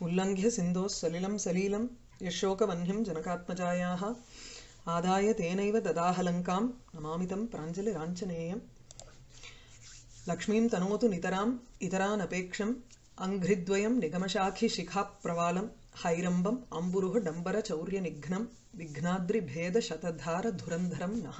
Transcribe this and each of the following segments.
उल्लङ्घ्य सिन्धोः सलिलं सलीलं यशोकवह्निं जनकात्मजायाः आदाय तेनैव ददाहलङ्कां नमामि तं प्राञ्जलिराञ्जनेयम् लक्ष्मीं तनोतु नितराम् इतरानपेक्षम् अङ्घ्रिद्वयं निगमशाखिशिखाप्रवालं हैरम्बम् अम्बुरुः डम्बरचौर्यनिघ्नं विघ्नाद्रिभेदशतधारधुरन्धरं नः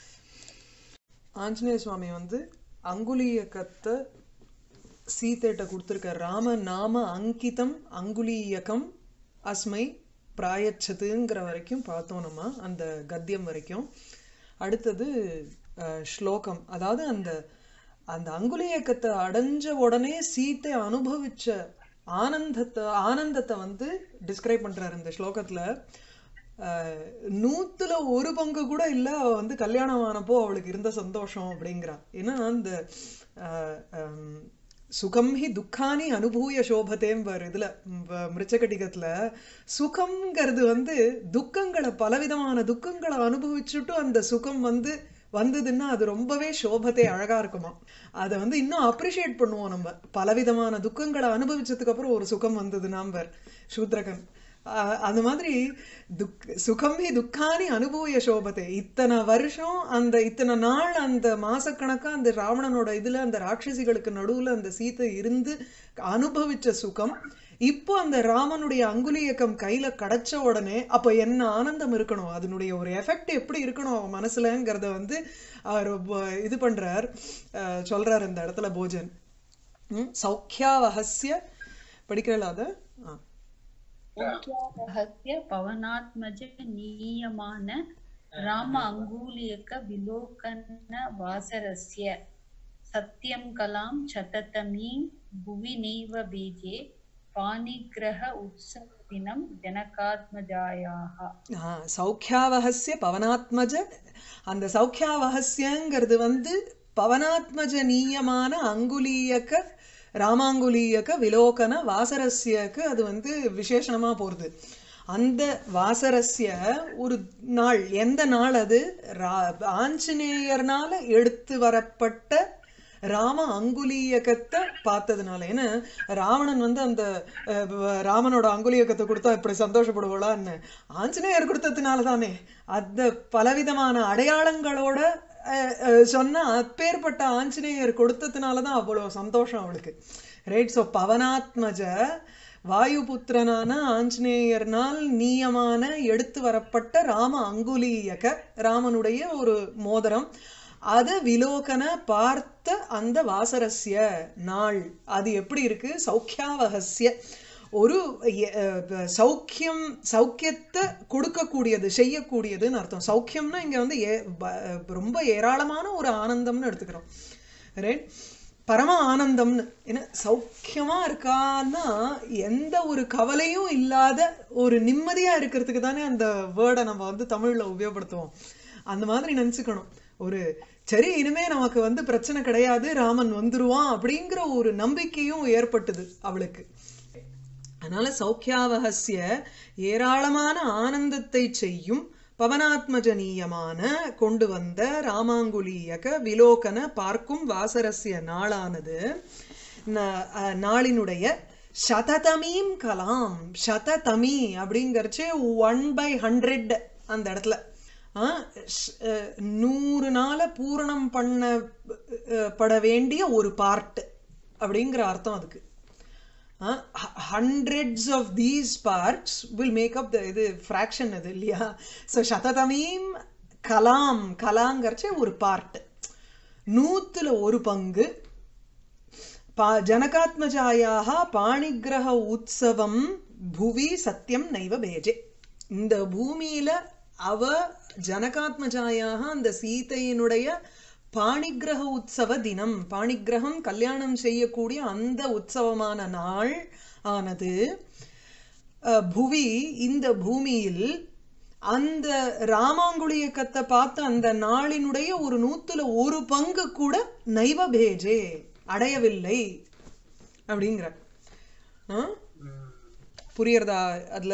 ஆஞ்சநேய சுவாமி வந்து அங்குலீயக்கத்தை சீதைட்ட கொடுத்துருக்க ராம நாம அங்கிதம் அங்குலீயகம் அஸ்மை பிராயச்சதுங்கிற வரைக்கும் பார்த்தோம் நம்ம அந்த கத்தியம் வரைக்கும் அடுத்தது அஹ், ஸ்லோகம் அதாவது அந்த அந்த அங்குலீயக்கத்தை அடைஞ்ச உடனே சீத்தை அனுபவிச்ச ஆனந்தத்தை ஆனந்தத்தை வந்து டிஸ்கிரைப் பண்றாரு இந்த ஸ்லோகத்துல அஹ், நூத்துல ஒரு பங்கு கூட இல்ல அவ வந்து கல்யாணம் ஆனப்போ அவளுக்கு இருந்த சந்தோஷம் அப்படிங்கிறா ஏன்னா அந்த அஹ், ஹம், சுகம் ஹி துக்கானி அனுபூய சோபத்தேம்பார் இதுல ம- மிருச்சகடிகத்துல சுகம்ங்கிறது வந்து துக்கங்களை பலவிதமான துக்கங்களை அனுபவிச்சுட்டு அந்த சுகம் வந்து வந்ததுன்னா அது ரொம்பவே சோபத்தை அழகா இருக்குமா அதை வந்து இன்னும் அப்ரிஷியேட் பண்ணுவோம் நம்ம பலவிதமான துக்கங்களை அனுபவிச்சதுக்கு அப்புறம் ஒரு சுகம் வந்தது நாம்பர் சூத்ரகன் ஆஹ் அந்த மாதிரி துக் சுகம் ஹி துக்கானி அனுபவிய சோபத்தை இத்தனை வருஷம் அந்த இத்தனை நாள் அந்த மாசக்கணக்கா அந்த ராவணனோட இதுல அந்த ராட்சசிகளுக்கு நடுவுல அந்த சீத்தை இருந்து அனுபவிச்ச சுகம் இப்போ அந்த ராமனுடைய அங்குலி இயக்கம் கையில கிடைச்ச உடனே அப்ப என்ன ஆனந்தம் இருக்கணும் அதனுடைய ஒரு எஃபெக்ட் எப்படி இருக்கணும் அவன் மனசுலங்கிறத வந்து அவர் ப- இது பண்றார் அஹ் சொல்றார் இந்த இடத்துல போஜன் ம், சௌக்கியாவஹஸ்ய படிக்கிறல அத ஆ. रहस्य पवनात्मज नीयमान राम अङ्गुलीयक विलोकन वासरस्य सत्यं कलां शततमीं भुवि नैव बीजे पाणिग्रह उत्सवदिनं जनकात्मजायाः ஆ, சௌக்கியாவஹஸ்ய பவனாத்மஜ அந்த சௌக்கியாவஹஸ்யங்கிறது வந்து பவனாத்மஜ நீயமான அங்குலீயக்க ராமாங்குலீயக்க விலோகன வாசரஸ்யக்கு அது வந்து விசேஷணமா போறது அந்த வாசரஸ்ய ஒரு நாள் எந்த நாள் அது ரா- ஆஞ்சநேயர்னால எடுத்து வரப்பட்ட ராம அங்குலீயக்கத்தை பார்த்ததுனால ஏன்னா ராவணன் வந்து அந்த அஹ், வ- ராமனோட அங்குலீயக்கத்தை கொடுத்தா இப்படி சந்தோஷப்படுவாளான்னு ஆஞ்சநேயர் கொடுத்ததுனால தானே அந்த பலவிதமான அடையாளங்களோட அஹ், அஹ், சொன்ன அப்பேற்பட்ட ஆஞ்சநேயர் கொடுத்ததுனால தான் அவ்வளோ சந்தோஷம் அவளுக்கு ரைட் ஸோ பவனாத்மஜ வாயுபுத்திரனான ஆஞ்சநேயர்னால் நீயமான எடுத்து வரப்பட்ட ராம அங்குலீயக ராமனுடைய ஒரு மோதிரம் அத விலோகன பார்த்த அந்த வாசரஸ்ய நாள் அது எப்படி இருக்கு சௌக்கியாவகஸ்ய ஒரு எ- அஹ் சௌக்கியம் சௌக்கியத்தை கொடுக்கக்கூடியது செய்யக்கூடியதுன்னு அர்த்தம் சௌக்கியம்னா இங்க வந்து ஏ- ப- ரொம்ப ஏராளமான ஒரு ஆனந்தம்னு எடுத்துக்கிறோம் ரைட் பரம ஆனந்தம்னு ஏன்னா சௌக்கியமா இருக்கான்னா எந்த ஒரு கவலையும் இல்லாத ஒரு நிம்மதியா இருக்கிறதுக்கு தானே அந்த வேர்டை நம்ம வந்து தமிழ்ல உபயோகப்படுத்துவோம் அந்த மாதிரி நினைச்சுக்கணும் ஒரு சரி இனிமே நமக்கு வந்து பிரச்சனை கிடையாது ராமன் வந்துருவான் அப்படிங்கிற ஒரு நம்பிக்கையும் ஏற்பட்டது அவளுக்கு அதனால சௌக்கியாவகசிய ஏராளமான ஆனந்தத்தை செய்யும் பவனாத்மஜனீயமான கொண்டு வந்த ராமாங்குலீயக விலோகன பார்க்கும் வாசரஸ்ய நாளானது ந- அஹ், நாளினுடைய சததமீம் கலாம் சததமி அப்படிங்கறச்சே ஒன் பை ஹண்ட்ரட் அந்த இடத்துல ஆ, ஷ்- அஹ், நூறு நாள பூரணம் பண்ண அஹ், பட வேண்டிய ஒரு பார்ட் அப்படிங்கிற அர்த்தம் அதுக்கு hundreds of these parts will make up the இது ஃப்ராக்ஷன் அது இல்லையா ஸோ சததமீம் கலாம் கலாங்கறச்சே ஒரு பார்ட் நூத்துல ஒரு பங்கு பா ஜனகாத்மஜாயாக பாணிகிரக உற்சவம் புவி சத்தியம் நைவ பேஜே இந்த பூமியில அவ ஜனகாத்மஜாயாக அந்த சீதையினுடைய பாணிகிரக உற்சவ தினம் பாணிகிரகம் கல்யாணம் செய்யக்கூடிய அந்த உற்சவமான நாள் ஆனது அஹ், புவி இந்த பூமியில் அந்த ராமாங்குழியக்கத்தை பார்த்த அந்த நாளினுடைய ஒரு நூத்துல ஒரு பங்கு கூட நைவ பேஜே அடையவில்லை அப்படிங்கிற ஆ? புரியறதா அதுல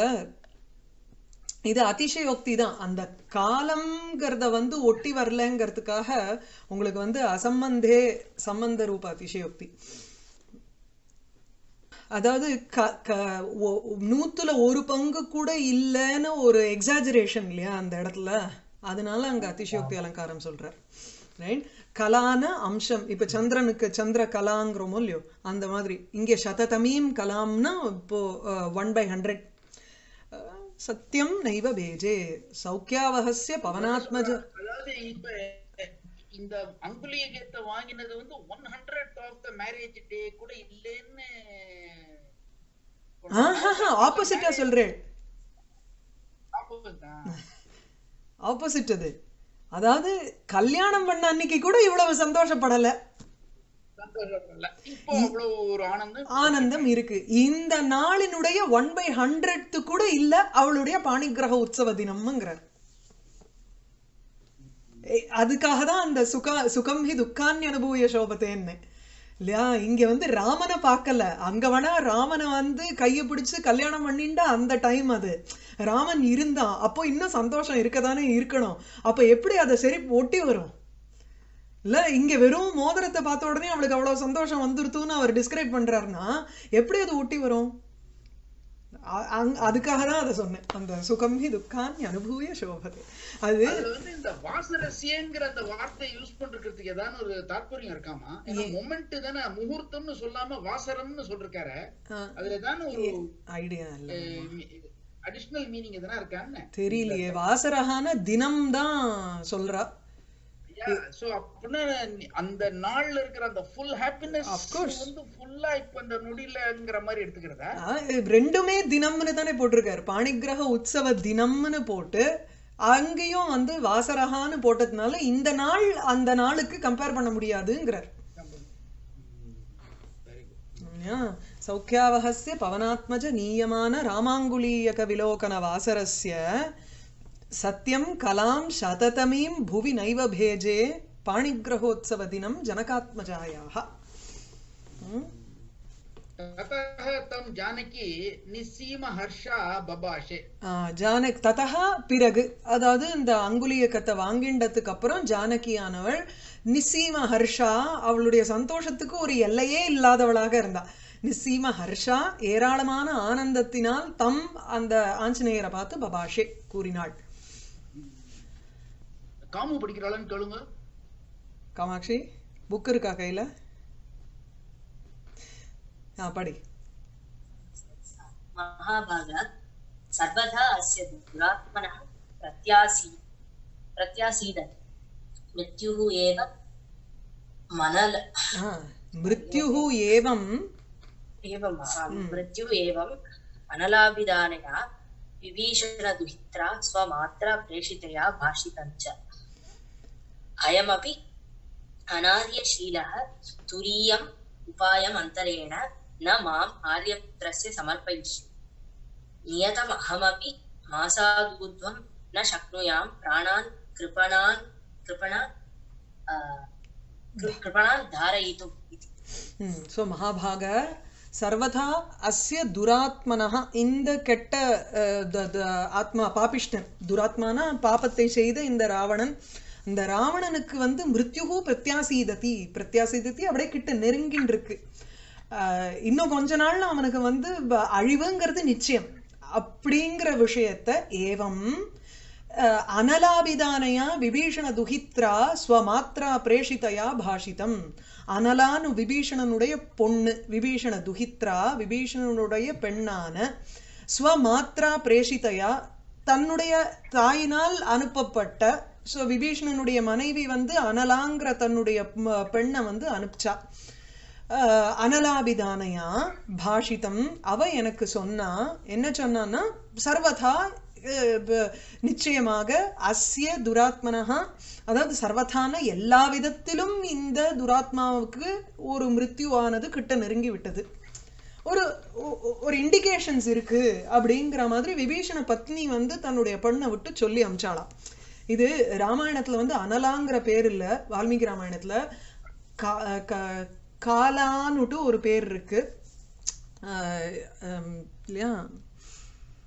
இது அதிசயோக்தி தான் அந்த காலம்ங்கிறத வந்து ஒட்டி வரலங்கிறதுக்காக உங்களுக்கு வந்து அசம்பந்தே சம்பந்த ரூப அதிசயோக்தி அதாவது க க ஒ- நூத்துல ஒரு பங்கு கூட இல்லைன்னு ஒரு எக்ஸாஜரேஷன் இல்லையா அந்த இடத்துல அதனால அங்க அதிசயோக்தி அலங்காரம் சொல்றார் ரைட் கலான அம்சம் இப்ப சந்திரனுக்கு சந்திர கலாங்கிறோமோ இல்லையோ அந்த மாதிரி இங்கே சததமீம் கலாம்னா இப்போ ஒன் பை ஹண்ட்ரட் சத்தியம் நைவ பேஜே சௌக்கியாவகஸ்ய பவனாத்மஜ அதாவது இப்ப இந்த அங்குலியகத்தை வாங்கினது வந்து one hundred of the marriage day கூட இல்லைன்னு ஆப்போசிட்டா சொல்றேன் opposite ஆ? ஆப்போசிட் அது அதாவது கல்யாணம் பண்ண அன்னைக்கு கூட இவ்வளவு சந்தோஷப்படல சந்தோஷப்படல. இப்போ அவ்வளவு ஒரு ஆனந்தம் ஆனந்தம் இருக்கு இந்த நாளினுடைய ஒன் பை ஹண்ட்ரட் கூட இல்ல அவளுடைய பாணிகிரக உற்சவ தினம்ங்கிறார் ஏய், அதுக்காக தான் அந்த சுகா சுகம் ஹி துக்கான் அனுபவிய சோபத்தேன்னு இல்லையா இங்க வந்து ராமனை பார்க்கல அங்க வேணா ராமனை வந்து கையை பிடிச்சு கல்யாணம் பண்ணிண்டா அந்த டைம் அது ராமன் இருந்தான் அப்போ இன்னும் சந்தோஷம் இருக்கதானே இருக்கணும் அப்ப எப்படி அதை சரி ஒட்டி வரும் இல்ல இங்க வெறும் மோதிரத்தை பார்த்த உடனே அவளுக்கு அவ்வளவு சந்தோஷம் வந்துருத்துன்னு அவர் டிஸ்கிரைப் பண்றாருன்னா எப்படி அது ஒட்டி வரும் அ- அங்க- அதுக்காக தான் அதை சொன்னேன் அந்த சுகம் ஹி துக்கான் அனுபவிய சோபதே அது அதுல வந்து இந்த வாசரசியங்கிற அந்த வார்த்தை யூஸ் பண்றதுக்கு ஏதாவது ஒரு தாற்பயம் இருக்காமா ஏன்னா மொமெண்ட் தானே முகூர்த்தம்னு சொல்லாம வாசரம்னு சொல்லிருக்காரு அதுல தானே ஒரு ஐடியா இல்ல அடிஷனல் மீனிங் எதனா இருக்கான்னு தெரியலையே வாசரகான தினம் தான் சொல்றா சோ அப்படின்னா நீ- அந்த நாள்ல இருக்கிற அந்த ஃபுல் ஹாப்பினஸ் Of course. வந்து ஃபுல்லா இப்ப இந்த நொடியிலங்கிற மாதிரி எடுத்துக்கிறதா ஆ, ரெண்டுமே தினம்னு தானே போட்டிருக்காரு பாணிகிரக உற்சவ தினம்னு போட்டு அங்கேயும் வந்து வாசரகான்னு போட்டதுனால இந்த நாள் அந்த நாளுக்கு கம்பேர் பண்ண முடியாதுங்கிறார் வெரி குட் யா, சௌக்கியாவகஸ்ய பவனாத்மஜ நீயமான ராமாங்குலீயக விலோகன வாசரஸ்ய சத்யம் கலாம் சததமீம் புவி நைவ பேஜே பாணிகிரகோத்சவ தினம் ஜனகாத்மஜாயாக ம்? ततः तं जानकी निस्सीम हर्षा बबाषे ஆ, ஜானக் ததா பிறகு அதாவது இந்த அங்குலியக்கத்தை வாங்கிண்டதுக்கு அப்புறம் ஜானகியானவள் நிசீம ஹர்ஷா அவளுடைய சந்தோஷத்துக்கு ஒரு எல்லையே இல்லாதவளாக இருந்தா நிசீம ஹர்ஷா ஏராளமான ஆனந்தத்தினால் தம் அந்த ஆஞ்சநேயரை பார்த்து பபாஷே கூறினாள் காமு படிக்கிறாளான்னு கேளுங்க காமாட்சி புக் இருக்கா கையில ஆ படி महाभाग सर्वथा अस्य दुरात्मनः प्रत्यासी प्रत्यासीदत् मृत्युः एव मनल ஆ, மிருத்யுஹு ஏவம் एवम् मृत्युः एवम् अनलाभिधानया विभीषणदुहित्रा स्वमात्रा प्रेषितया भाषितं च अयमपि अनार्यशीलः तुरीयम् उपायम् अन्तरेण न माम् आर्यपुत्रस्य समर्पयिष्यति नियतम् अहमपि मासादूर्ध्वं न शक्नुयां प्राणान् कृपणान् कृपणा आ, कृ- कृपणान् धारयितुम् इति ம் ஸோ மகாபாக சர்வதா அஸ்ய துராத்மனஹா இந்த கெட்ட அஹ், த- த- ஆத்மா பாபிஷ்டன் துராத்மானா பாபத்தை செய்த இந்த ராவணன் இந்த ராவணனுக்கு வந்து மிருத்யுகு பிரத்யாசீததி பிரத்யாசீததி அப்படியே கிட்ட நெருங்கின்னு இருக்கு அஹ், இன்னும் கொஞ்ச நாள்ல அவனுக்கு வந்து ப- அழிவுங்கிறது நிச்சயம் அப்படிங்கிற விஷயத்த ஏவம் அஹ், அனலாபிதானயா விபீஷண துஹித்ரா ஸ்வமாத்ரா பிரேஷிதயா பாஷிதம் அனலான்னு விபீஷணனுடைய பொண்ணு விபீஷண துஹித்ரா விபீஷணனுடைய பெண்ணான ஸ்வமாத்ரா பிரேஷிதயா தன்னுடைய தாயினால் அனுப்பப்பட்ட ஸோ விபீஷணனுடைய மனைவி வந்து அனலாங்கிற தன்னுடைய ம- பெண்ணை வந்து அனுப்பிச்சா அஹ், அனலாபிதானையா பாஷிதம் அவ எனக்கு சொன்னா என்ன சொன்னான்னா சர்வதா அஹ், ப- நிச்சயமாக அஸ்ய துராத்மனஹா அதாவது சர்வதான எல்லா விதத்திலும் இந்த துராத்மாவுக்கு ஒரு மிருத்யுவானது கிட்ட நெருங்கி விட்டது ஒரு ஒ- ஒ- ஒரு இண்டிகேஷன்ஸ் இருக்கு அப்படிங்கிற மாதிரி விபீஷண பத்னி வந்து தன்னுடைய பெண்ணை விட்டு சொல்லி அமிச்சாளாம் இது ராமாயணத்துல வந்து அனலாங்கிற பேர் இல்ல வால்மீகி ராமாயணத்துல கா- க- காலான்னுட்டு ஒரு பேர் இருக்கு ஆஹ் ஹம், இல்லையா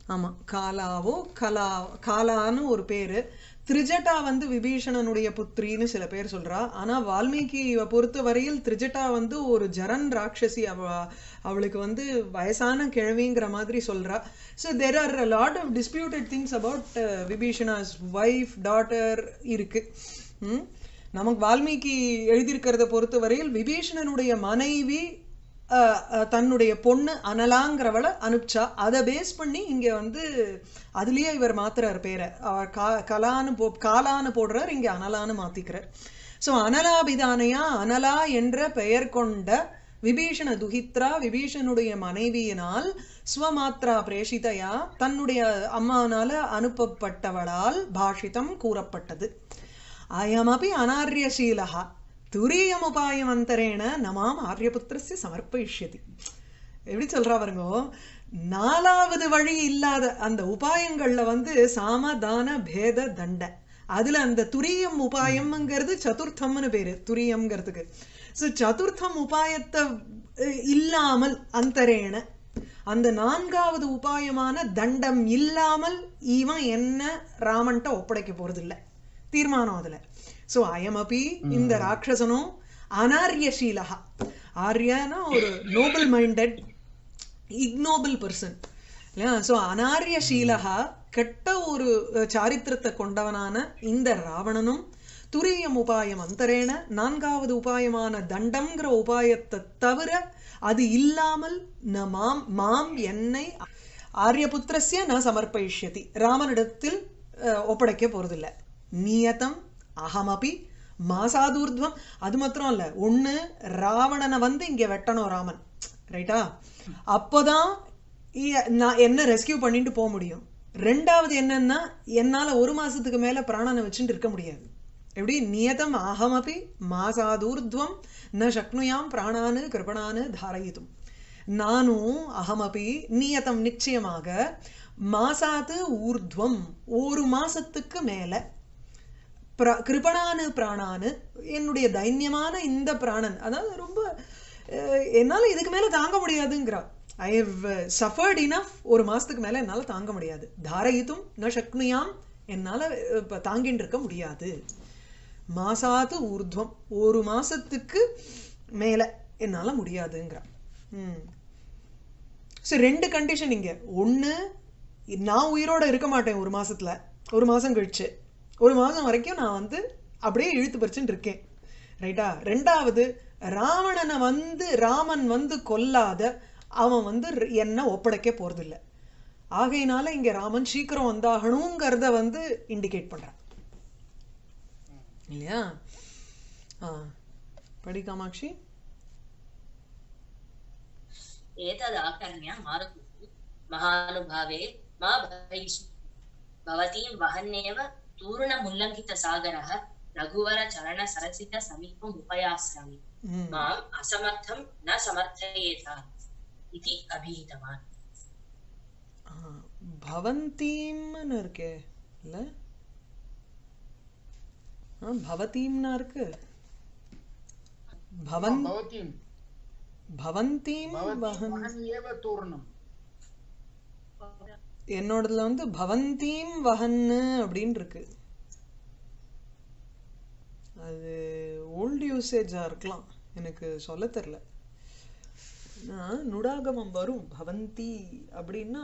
ஆமா காலாவோ கலா காலான்னு ஒரு பேரு திரிஜட்டா வந்து விபீஷணனுடைய புத்திரின்னு சில பேர் சொல்றா ஆனா வால்மீகி பொறுத்த வரையில் திரிஜட்டா வந்து ஒரு ஜரன் ராட்சசி அவ அவளுக்கு வந்து வயசான கிழவிங்கிற மாதிரி சொல்றா so there are lot of disputed things about Vibhishana's wife daughter இருக்கு ம்? நமக்கு வால்மீகி எழுதியிருக்கிறத பொறுத்த வரையில் விபீஷணனுடைய மனைவி அஹ், அஹ், தன்னுடைய பொண்ணு அனலாங்கிறவளை அனுப்பிச்சா அதை பேஸ் பண்ணி இங்க வந்து அதுலயே இவர் மாத்துறார் பேரை அவர் கா கலான்னு போ காலான்னு போடுறார் இங்க அனலான்னு மாத்திக்கிறார் ஸோ அனலாபிதானையா அனலா என்ற பெயர் கொண்ட விபீஷண துஹித்ரா விபீஷனுடைய மனைவியினால் ஸ்வமாத்ரா பிரேஷிதையா தன்னுடைய அம்மானால அனுப்பப்பட்டவளால் பாஷிதம் கூறப்பட்டது அயமபி அனார்யசீலா துரியமுபாயமந்தரேண நமாம் ஆரியபுத்திரஸ்ய சமர்ப்பயிஷ்யதி எப்படி சொல்றா பாருங்க நாலாவது வழி இல்லாத அந்த உபாயங்கள்ல வந்து சாம தான பேத தண்ட அதுல அந்த துரியம் உபாயம்ங்கிறது சதுர்த்தம்னு பேரு துரியம்ங்கிறதுக்கு ஸோ சதுர்த்தம் உபாயத்தை அஹ், இல்லாமல் அந்தரேண அந்த நான்காவது உபாயமான தண்டம் இல்லாமல் இவன் என்ன ராமன்ட்ட ஒப்படைக்க போறதில்ல தீர்மானம் அதுல சோ அயமபி இந்த ராட்சசனும் அனாரியசீலகா ஆர்யனா ஒரு நோபல் மைண்டட் இக்னோபல் பர்சன் இல்லையா ஸோ அனாரியசீலகா கெட்ட ஒரு அஹ், சாரித்திரத்தை கொண்டவனான இந்த ராவணனும் துரியம் உபாயம் அந்தரேன நான்காவது உபாயமான தண்டம்ங்கிற உபாயத்தை தவிர அது இல்லாமல் ந மாம் மாம் என்னை ஆரியபுத்திரஸ்ய ந சமர்ப்பயிஷ்யதி ராமனிடத்தில் அஹ், ஒப்படைக்க போறதில்ல நியதம் அகமபி மாசாதூர்த்வம் அது மாத்திரம் இல்ல ஒண்ணு ராவணனை வந்து இங்க வெட்டணும் ராமன் ரைட்டா அப்போதான் இ- நான் என்ன ரெஸ்கியூ பண்ணிட்டு போக முடியும் ரெண்டாவது என்னன்னா என்னால ஒரு மாசத்துக்கு மேல பிராணனை வச்சுட்டு இருக்க முடியாது எப்படி நியதம் அகமபி மாசாதூர்த்வம் ந சக்னுயாம் பிராணானு கிருபணானு தாரயித்தும் நானும் அகமபி நியதம் நிச்சயமாக மாசாத்து ஊர்த்வம் ஒரு மாசத்துக்கு மேல பிர- கிருபணானு பிராணானு என்னுடைய தைன்யமான இந்த பிராணன் அதாவது ரொம்ப அஹ், என்னால இதுக்கு மேல தாங்க முடியாதுங்கிறா ஐ ஹவ் சஃபர்ட் இனஃப் ஒரு மாசத்துக்கு மேல என்னால தாங்க முடியாது தாரயித்தும் ந சக்னுயாம் என்னால அஹ், இப்ப தாங்கிட்டு இருக்க முடியாது மாசாத்து ஊர்துவம் ஒரு மாசத்துக்கு மேல என்னால முடியாதுங்கிறா ம் சரி ரெண்டு கண்டிஷன் இங்க ஒண்ணு நான் உயிரோட இருக்க மாட்டேன் ஒரு மாசத்துல ஒரு மாசம் கழிச்சு ஒரு மாசம் வரைக்கும் நான் வந்து அப்படியே இழுத்து பறிச்சுட்டு இருக்கேன் ரைட்டா ரெண்டாவது ராவணனை வந்து ராமன் வந்து கொல்லாத அவன் வந்து என்ன ஒப்படைக்க போறதில்ல ஆகையினால இங்க ராமன் சீக்கிரம் வந்தாகணுங்கிறத வந்து இண்டிகேட் பண்றான் இல்லையா ஆ படி காமாட்சி एतदाकर्ण्य मारुतिः महानुभावे मा भैषु भवतीं वहन्नेव तूर्णमुल्लङ्घितसागरः रघुवरचरणसरसितसमीपम् उपयास्यामि ம் माम् असमर्थं न समर्थयेत इति अभिहितवान् ஆ, பவந்தீம்னு இருக்கே இல்ல ஆ, பவதீம்னா இருக்கு பவன் பவதீம் பவந்தீம் பவதி வஹன் மகன் ஏவ தூர்ணம் என்னோடதுல வந்து பவந்தீம் வஹன்னு அப்படின்னு இருக்கு அது ஓல்டு யூசேஜா இருக்கலாம் எனக்கு சொல்ல தெரியல ஆனா, நுடாகமம் வரும் பவந்தி அப்படின்னா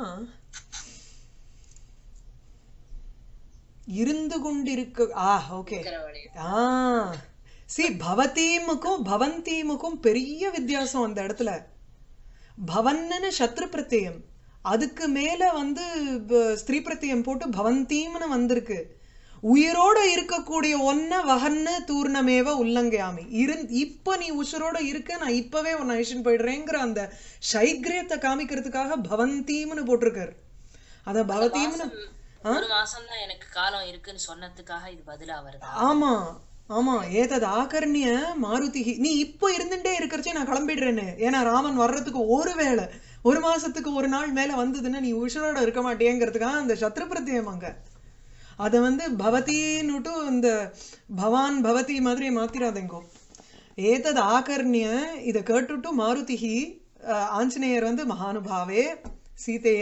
இருந்து கொண்டிருக்க ஆ ஓகே ஆ சி பவதீமுக்கும் பவந்தீமுக்கும் பெரிய வித்தியாசம் அந்த இடத்துல பவன்னு சத்ரு பிரத்யயம் அதுக்கு மேல வந்து ப- ஸ்திரீ பிரத்யயம் போட்டு பவந்தீம்னு வந்திருக்கு உயிரோட இருக்கக்கூடிய ஒன்ன வகன்னு தூர்ணமேவ உள்ளங்கையாமி இரு இப்ப நீ உசுரோட இருக்க நான் இப்பவே உன்னை அழிச்சுன்னு போயிடுறேங்கிற அந்த சைக்கிரியத்தை காமிக்கிறதுக்காக பவந்தீம்னு போட்டிருக்காரு அத பவதீம்னு ஒரு மாசம் தான் எனக்கு காலம் இருக்குன்னு சொன்னதுக்காக இது பதிலா வருதா ஆமா ஆமா ஏதது ஆகர்ணிய மாருதிகி நீ இப்போ இருந்துட்டே இருக்கிறச்சே நான் கிளம்பிடுறேன்னு ஏன்னா ராமன் வர்றதுக்கு ஒரு வேளை ஒரு மாசத்துக்கு ஒரு நாள் மேல வந்ததுன்னா நீ உஷரோட இருக்க மாட்டேங்கிறதுக்காக அந்த சத்ரு பிரத்யம் அங்க அத வந்து பவதின்னுட்டு இந்த பவான் பவதி மாதிரி மாத்திராதேங்கோ ஏதது ஆகர்ணிய இத கேட்டுட்டு மாருதிகி அஹ், ஆஞ்சநேயர் வந்து மகானுபாவே சீதையே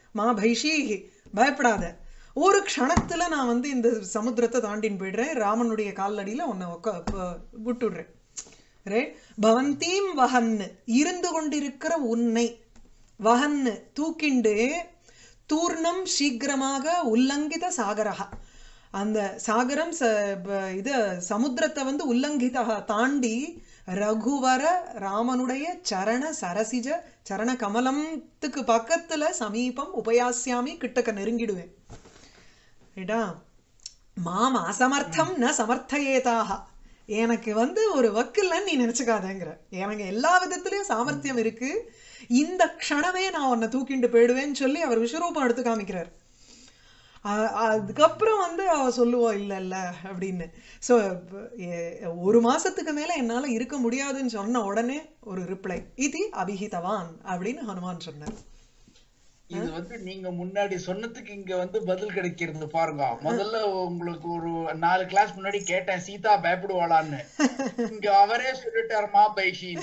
மா பைஷீஹி பயப்படாத ஒரு க்ஷணத்துல நான் வந்து இந்த சமுத்திரத்தை தாண்டின்னு போயிடுறேன் ராமனுடைய காலடியில உன்னை உக்கா ப- விட்டுடுறேன் ரைட் பவந்தீம் வஹன்னு இருந்து கொண்டிருக்கிற உன்னை வஹன்னு தூக்கிண்டு தூர்ணம் சீக்கிரமாக உல்லங்கித சாகரஹா அந்த சாகரம் ச ப- இது சமுத்திரத்தை வந்து உல்லங்கிதா தாண்டி ரகுவர ராமனுடைய சரண சரசிஜ சரண கமலத்துக்கு பக்கத்துல சமீபம் உபயாசியாமி கிட்டக்க நெருங்கிடுவேன் ரைட்டா மாம் அசமர்த்தம் ந சமர்த்தயேதாக எனக்கு வந்து ஒரு வக்கில்லன்னு நீ நினைச்சுக்காதேங்கிற எனக்கு எல்லா விதத்திலயும் சாமர்த்தியம் இருக்கு இந்த க்ஷணமே நான் உன்னை தூக்கிண்டு போயிடுவேன்னு சொல்லி அவர் விஸ்வரூபம் எடுத்து காமிக்கிறார் அ- அதுக்கப்புறம் வந்து அவ சொல்லுவா இல்ல இல்ல அப்படின்னு ஸோ ஒரு மாசத்துக்கு மேல என்னால இருக்க முடியாதுன்னு சொன்ன உடனே ஒரு ரிப்ளை இது அபிஹிதவான் அப்படின்னு ஹனுமான் சொன்னார் இது வந்து நீங்க முன்னாடி சொன்னதுக்கு இங்க வந்து பதில் கிடைக்கிறது பாருங்க முதல்ல உங்களுக்கு ஒரு நாலு கிளாஸ் முன்னாடி கேட்டேன் சீதா பயப்படுவாளான்னு இங்க அவரே சொல்லிட்டாருமா பைஷின்னு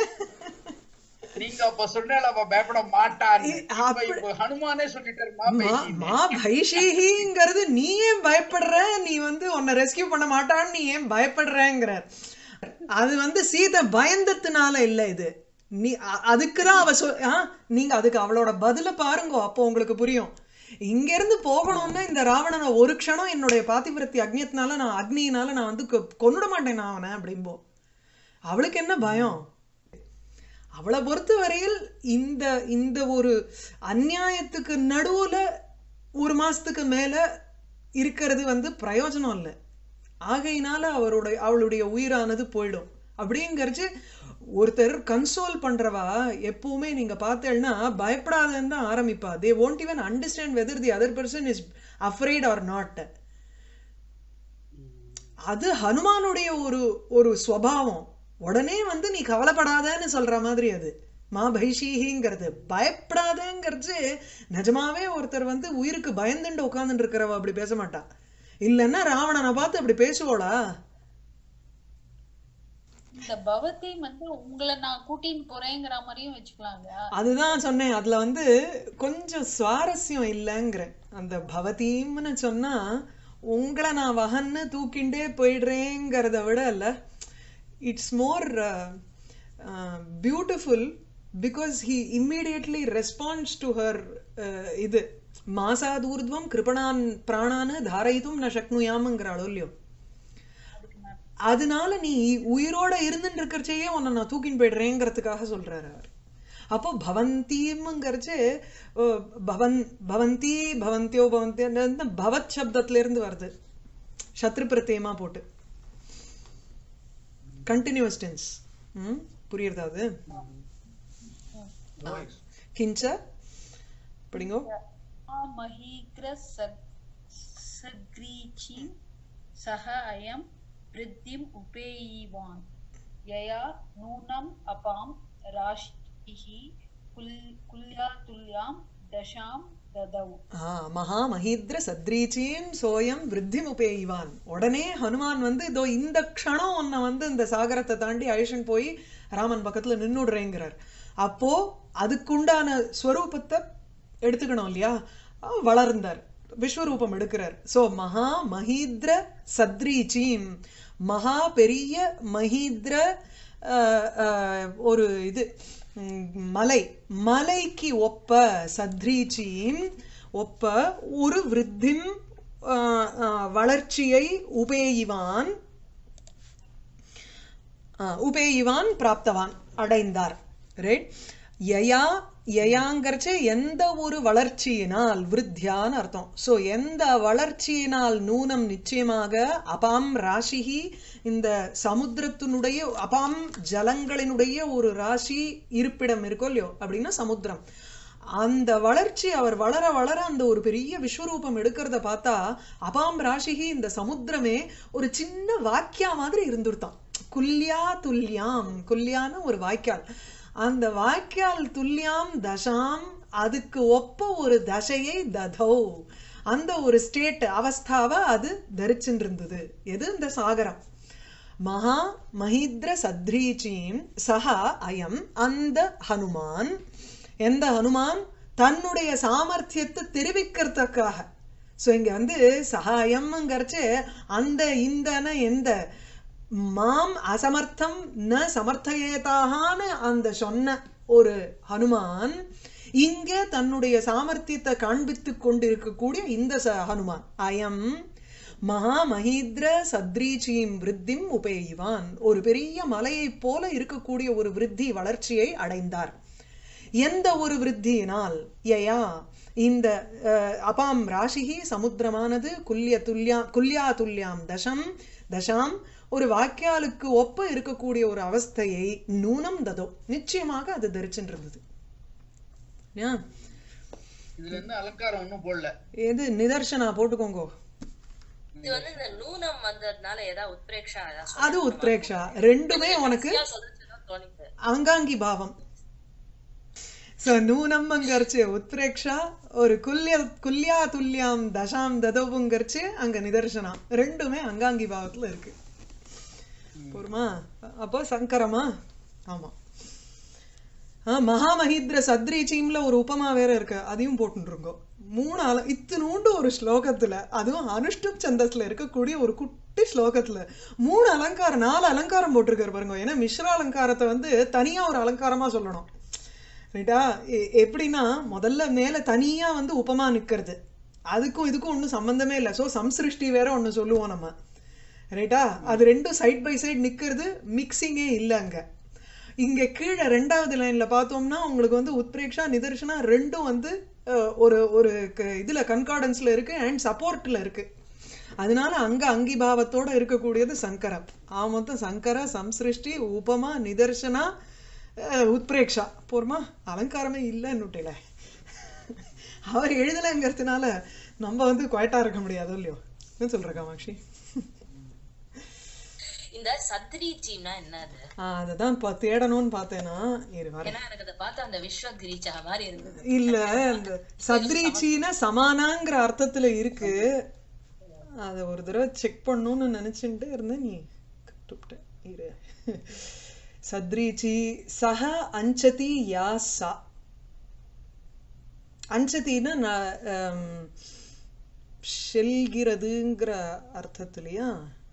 நீங்க அப்ப சொன்னால அவ பயப்பட மாட்டான்னு இப்ப அப்படி- இப்ப ஹனுமானே சொல்லிட்டாருமா மா பைஷின்னு மா பைஷிஹிங்கிறது நீ ஏன் பயப்படுற நீ வந்து உன்னை ரெஸ்கியூ பண்ண மாட்டான்னு நீ ஏன் பயப்படுறேங்கிற அது வந்து சீதை பயந்ததுனால இல்ல இது நீ அ- அதுக்குதான் அவ சொல் ஆ நீங்க அதுக்கு அவளோட பதில பாருங்க அப்போ உங்களுக்கு புரியும் இங்க இருந்து போகணும்னா இந்த ராவணனை ஒரு க்ஷணம் என்னுடைய பாதிவிரத்தி அக்னியத்தினால நான் அக்னியினால நான் வந்து கொ- கொன்னுட மாட்டேன் நான் அவனை அப்படிம்போ அவளுக்கு என்ன பயம் அவளை பொறுத்த வரையில் இந்த இந்த ஒரு அநியாயத்துக்கு நடுவுல ஒரு மாசத்துக்கு மேல இருக்கிறது வந்து பிரயோஜனம் இல்லை ஆகையினால அவருடைய அவளுடைய உயிரானது போயிடும் அப்படிங்கிறச்சு ஒருத்தர் கன்சோல் பண்றவா எப்பவுமே நீங்க பார்த்தேன்னா பயப்படாதன்னு தான் ஆரம்பிப்பா they won't even understand whether the other person is afraid or not அது ஹனுமானுடைய ஒரு ஒரு ஸ்வபாவம் உடனே வந்து நீ கவலைப்படாதன்னு சொல்ற மாதிரி அது மா பைஷீஹிங்கிறது பயப்படாதங்கிறது நிஜமாவே ஒருத்தர் வந்து உயிருக்கு பயந்துட்டு உட்கார்ந்துட்டு இருக்கிறவ அப்படி பேச மாட்டா இல்லைன்னா ராவணனை பார்த்து அப்படி பேசுவோளா இந்த பவத்தை வந்து உங்களை நான் கூட்டின்னு போறேங்கிற மாதிரியும் வச்சுக்கலாம் இல்லையா அதுதான் சொன்னேன் அதுல வந்து கொஞ்சம் சுவாரஸ்யம் இல்லைங்கிறேன் அந்த பவதீம்னு சொன்னா உங்களை நான் வகன்னு தூக்கிண்டே போயிடுறேங்கிறத விட இல்ல it's more beautiful because he immediately response to her இது மாசாதூர்துவம் கிருபணான் பிராணான்னு தாரயித்தும் ந சக்னுயாமுங்கிறாளோ இல்லையோ அதனால நீ உயிரோட இருந்துட்டு இருக்கிறச்சேயே உன்னை நான் தூக்கின்னு போயிடுறேங்கிறதுக்காக சொல்றாரு அவர் அப்போ பவந்தீம்ங்கிறச்சு அஹ், பவன் பவந்தி பவந்தியோ பவந்தியோ அந்த பவத் சப்தத்துல இருந்து வருது சத்ரு பிரத்யமா போட்டு கண்டினியூஸ் டென்ஸ் ம் புரியுறதா அது கிஞ்ச படிங்கோ மஹீக்ர சக்ரீச்சி சஹ அயம் விருத்திம் உபேயிவான் யயா நூனம் அபாம் ராஷிஹி குல் குல்யா துல்யாம் தசாம் ததௌ ஆ மகா மஹீத்ர சத்ரீச்சீம் சோயம் விருத்திம் உபேயிவான் உடனே ஹனுமான் வந்து இதோ இந்த க்ஷணம் உன்னை வந்து இந்த சாகரத்தை தாண்டி அழிஷன் போய் ராமன் பக்கத்துல நின்னுடுறேங்கிறார் அப்போ அதுக்குண்டான ஸ்வரூபத்தை எடுத்துக்கணும் இல்லையா அஹ் வளர்ந்தார் விஸ்வரூபம் எடுக்கிறார் சோ மகா மஹீத்ர சத்ரீச்சீம் மகா பெரிய மஹீத்ர அஹ், அஹ், ஒரு இது ம், மலை மலைக்கு ஒப்ப சத்ரீச்சீம் ஒப்ப ஒரு விருத்திம் அஹ், அஹ், வளர்ச்சியை உபேயிவான் அஹ், உபேயிவான் பிராப்தவான் அடைந்தார் ரைட் யயா யயாங்கிறச்சு எந்த ஒரு வளர்ச்சியினால் விருத்தியான்னு அர்த்தம் ஸோ எந்த வளர்ச்சியினால் நூனம் நிச்சயமாக அபாம் ராசிஹி இந்த சமுத்திரத்தினுடைய அபாம் ஜலங்களினுடைய ஒரு ராசி இருப்பிடம் இருக்கோ இல்லையோ அப்படின்னா சமுத்திரம் அந்த வளர்ச்சி அவர் வளர வளர அந்த ஒரு பெரிய விஸ்வரூபம் எடுக்கிறத பார்த்தா அபாம் ராசிகி இந்த சமுத்திரமே ஒரு சின்ன வாக்கியா மாதிரி இருந்துருத்தான் குல்யா துல்யாம் குல்யான்னு ஒரு வாய்க்கால் அந்த வாய்க்கால் துல்யாம் தசாம் அதுக்கு ஒப்ப ஒரு தசையை ததௌ அந்த ஒரு ஸ்டேட் அவஸ்தாவை அது தரிச்சுட்டு இருந்தது எது இந்த சாகரம் மகா மஹித்ர சத்ரீச்சீம் சஹா அயம் அந்த ஹனுமான் எந்த ஹனுமான் தன்னுடைய சாமர்த்தியத்தை தெரிவிக்கிறதுக்காக ஸோ இங்க வந்து சகாயம்ங்கிறச்சு அந்த இந்தன எந்த மாம் அசமர்த்தம் ந சமர்த்தயேதாகான்னு அந்த சொன்ன ஒரு ஹனுமான் இங்க தன்னுடைய சாமர்த்தியத்தை காண்பித்துக் கொண்டிருக்கக்கூடிய இந்த ச ஹனுமான் அயம் மகா மகீந்திர சத்ரீச்சியும் விருத்திம் உபேயிவான் ஒரு பெரிய மலையைப் போல இருக்கக்கூடிய ஒரு விருத்தி வளர்ச்சியை அடைந்தார் எந்த ஒரு விருத்தியினால் யயா இந்த அஹ், அபாம் ராசிகி சமுத்திரமானது குல்ய துல்யா குல்யா துல்யாம் தசம் தசாம் ஒரு வாக்கியாலுக்கு ஒப்ப இருக்கக்கூடிய ஒரு அவஸ்தையை நூனம் ததோ நிச்சயமாக அது தரிச்சுன்றது ஏன் இதுல இருந்து அலங்காரம் ஒண்ணும் போடல எது நிதர்சனா போட்டுக்கோங்கோ இது வந்து இந்த நூனம் வந்ததுனால ஏதாவது உத்பிரேக்ஷா ஏதாவது அது உத்பிரேக்ஷா ரெண்டுமே உனக்கு சொல்றதுதான் தோணிது அங்காங்கி பாவம் ஸோ நூனம்ங்கிறச்சு உத்பிரேக்ஷா ஒரு குல்ய குல்யா துல்யாம் தசாம் ததவுங்கிறச்சு அங்க நிதர்சனா ரெண்டுமே அங்காங்கி பாவத்துல இருக்கு போருமா அப்போ சங்கரமா ஆமா ஆ மகாமஹித்ர சத்ரீச்சீம்ல ஒரு உபமா வேற இருக்கு அதையும் போட்டுருங்கோ மூணு அல இத்தினூண்டு ஒரு ஸ்லோகத்துல அதுவும் அனுஷ்டுப் சந்தஸ்ல இருக்கக்கூடிய ஒரு குட்டி ஸ்லோகத்துல மூணு அலங்காரம் நாலு அலங்காரம் போட்டிருக்காரு பாருங்க ஏன்னா மிஸ்ர அலங்காரத்தை வந்து தனியா ஒரு அலங்காரமா சொல்லணும் ரைட்டா எ- எப்படின்னா முதல்ல மேல தனியா வந்து உபமா நிக்கிறது அதுக்கும் இதுக்கும் ஒன்றும் சம்பந்தமே இல்லை ஸோ சம்சிருஷ்டி வேற ஒன்று சொல்லுவோம் நம்ம ரைட்டா அது ரெண்டும் சைட் பை சைடு நிக்கிறது மிக்சிங்கே இல்லை அங்க இங்க கீழே ரெண்டாவது லைன்ல பார்த்தோம்னா உங்களுக்கு வந்து உத்பிரேக்ஷா நிதர்சனா ரெண்டும் வந்து அஹ், ஒரு ஒரு க- இதுல கன்கார்டன்ஸ்ல இருக்கு அண்ட் சப்போர்ட்ல இருக்கு அதனால அங்க அங்கிபாவத்தோட இருக்கக்கூடியது சங்கரம் ஆ மொத்தம் சங்கர சம்சிருஷ்டி உபமா நிதர்சனா அஹ், உத்பிரேக்ஷா போருமா அலங்காரமே இல்லைன்னுட்டேல அவர் எழுதலைங்கிறதுனால நம்ம வந்து குவைட்டா இருக்க முடியாதோ இல்லையோ என்ன சொல்ற காமாட்சி இந்த சத்ரி டீம்னா என்னது ஆஹ் அததான் இப்போ தேடணும்னு பார்த்தேன்னா இரு வரேன் ஏன்னா எனக்கு அதை பார்த்து அந்த விஸ்வகிரிச்சா மாதிரி இருந்தது இல்ல இந்த சத்ரீச்சின்னா சமானாங்கிற அர்த்தத்துல இருக்கு அத ஒரு தடவை செக் பண்ணணும்னு நினைச்சுட்டு இருந்தேன் நீ கட்டுப்பிட்ட இரு சத்ரீச்சி சஹ அஞ்சதி யா சா அஞ்சதின்னா நான் ஆம், செல்கிறதுங்கிற அர்த்தத்துலயா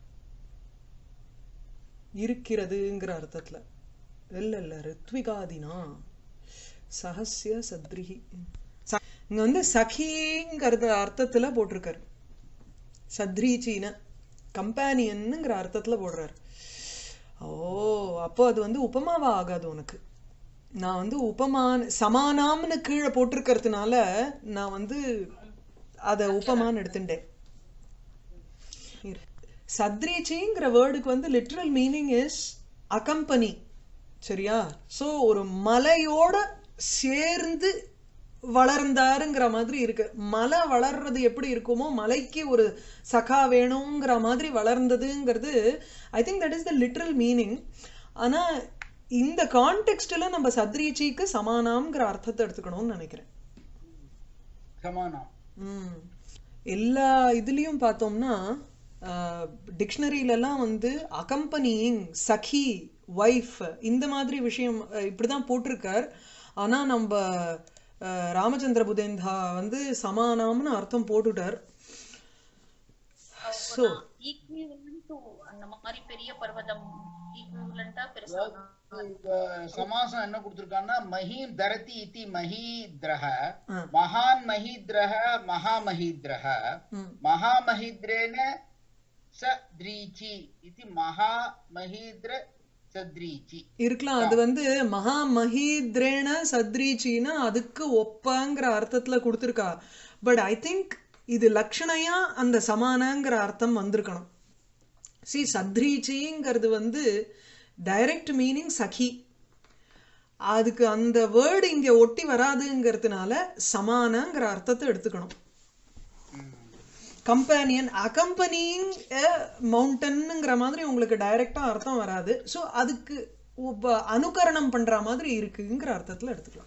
இருக்கிறதுங்கிற அர்த்தத்துல இல்ல இல்ல ரித்விகாதினா சஹஸ்ய சத்ரிஹி ச- இங்க வந்து சகிங்கிறத அர்த்தத்துல போட்டிருக்காரு சத்ரீச்சின கம்பேனியன்னுங்கிற அர்த்தத்துல போடுறாரு ஓ அப்போ அது வந்து உபமாவா ஆகாது உனக்கு நான் வந்து உபமான் சமானாம்னு கீழே போட்டிருக்கிறதுனால நான் வந்து அத உபமான்னு எடுத்துட்டேன் இரு. சத்ரீச்சிங்கிற வேர்டுக்கு வந்து லிட்ரல் மீனிங் இஸ் அகம்பனி சரியா சோ ஒரு மலையோட சேர்ந்து வளர்ந்தாருங்கிற மாதிரி இருக்கு மலை வளர்றது எப்படி இருக்குமோ மலைக்கு ஒரு சகா வேணுங்கிற மாதிரி வளர்ந்ததுங்கிறது I think that is the literal meaning ஆனா இந்த கான்டெக்ஸ்ட்ல நம்ம சத்ரீச்சிக்கு சமானாம்ங்கிற அர்த்தத்தை எடுத்துக்கணும்னு நினைக்கிறேன் சமானம் ம். எல்லா இதுலயும் பார்த்தோம்னா டிக்ஷனரியிலலாம் வந்து அகம்பனியிங் சഖி ஒய்ஃப் இந்த மாதிரி விஷயம் அஹ், இப்படிதான் போட்டிருக்கார் ஆனா நம்ம அஹ், ராமச்சந்திர புதேந்தா வந்து சமானாம்னு அர்த்தம் போட்டுட்டார் ஸோ ஈக்குவலன்ட் அந்த மாதிரி பெரிய பர்வதம் ஈக்குவலண்டா பெருசா இப்ப சமாசம் என்ன கொடுத்திருக்கான்னா மஹீம் தரதி இதி மஹீத்ரஹ ஆ. மகான் மஹீத்ரஹ மகாமஹீத்ரஹ ம். மகாமஹீத்ரேன சத்ரீச்சி இது மகாமஹீத்ர சத்ரீச்சி இருக்கலாம் அது வந்து மகா மஹீத்ரேன சத்ரீச்சின்னா அதுக்கு ஒப்பங்கிற அர்த்தத்துல கொடுத்துருக்கா பட் ஐ திங்க் இது லக்ஷணையா அந்த சமானங்கிற அர்த்தம் வந்திருக்கணும் சி சத்ரீச்சிங்கிறது வந்து டைரக்ட் மீனிங் சகி அதுக்கு அந்த வேர்டு இங்க ஒட்டி வராதுங்கிறதுனால சமானங்கிற அர்த்தத்தை எடுத்துக்கணும் கம்பேனியன் அகம்பனிங் மவுண்டன்ங்கிற மாதிரி உங்களுக்கு டைரக்டா அர்த்தம் வராது ஸோ அதுக்கு உப அனுகரணம் பண்ற மாதிரி இருக்குங்கிற அர்த்தத்துல எடுத்துக்கலாம்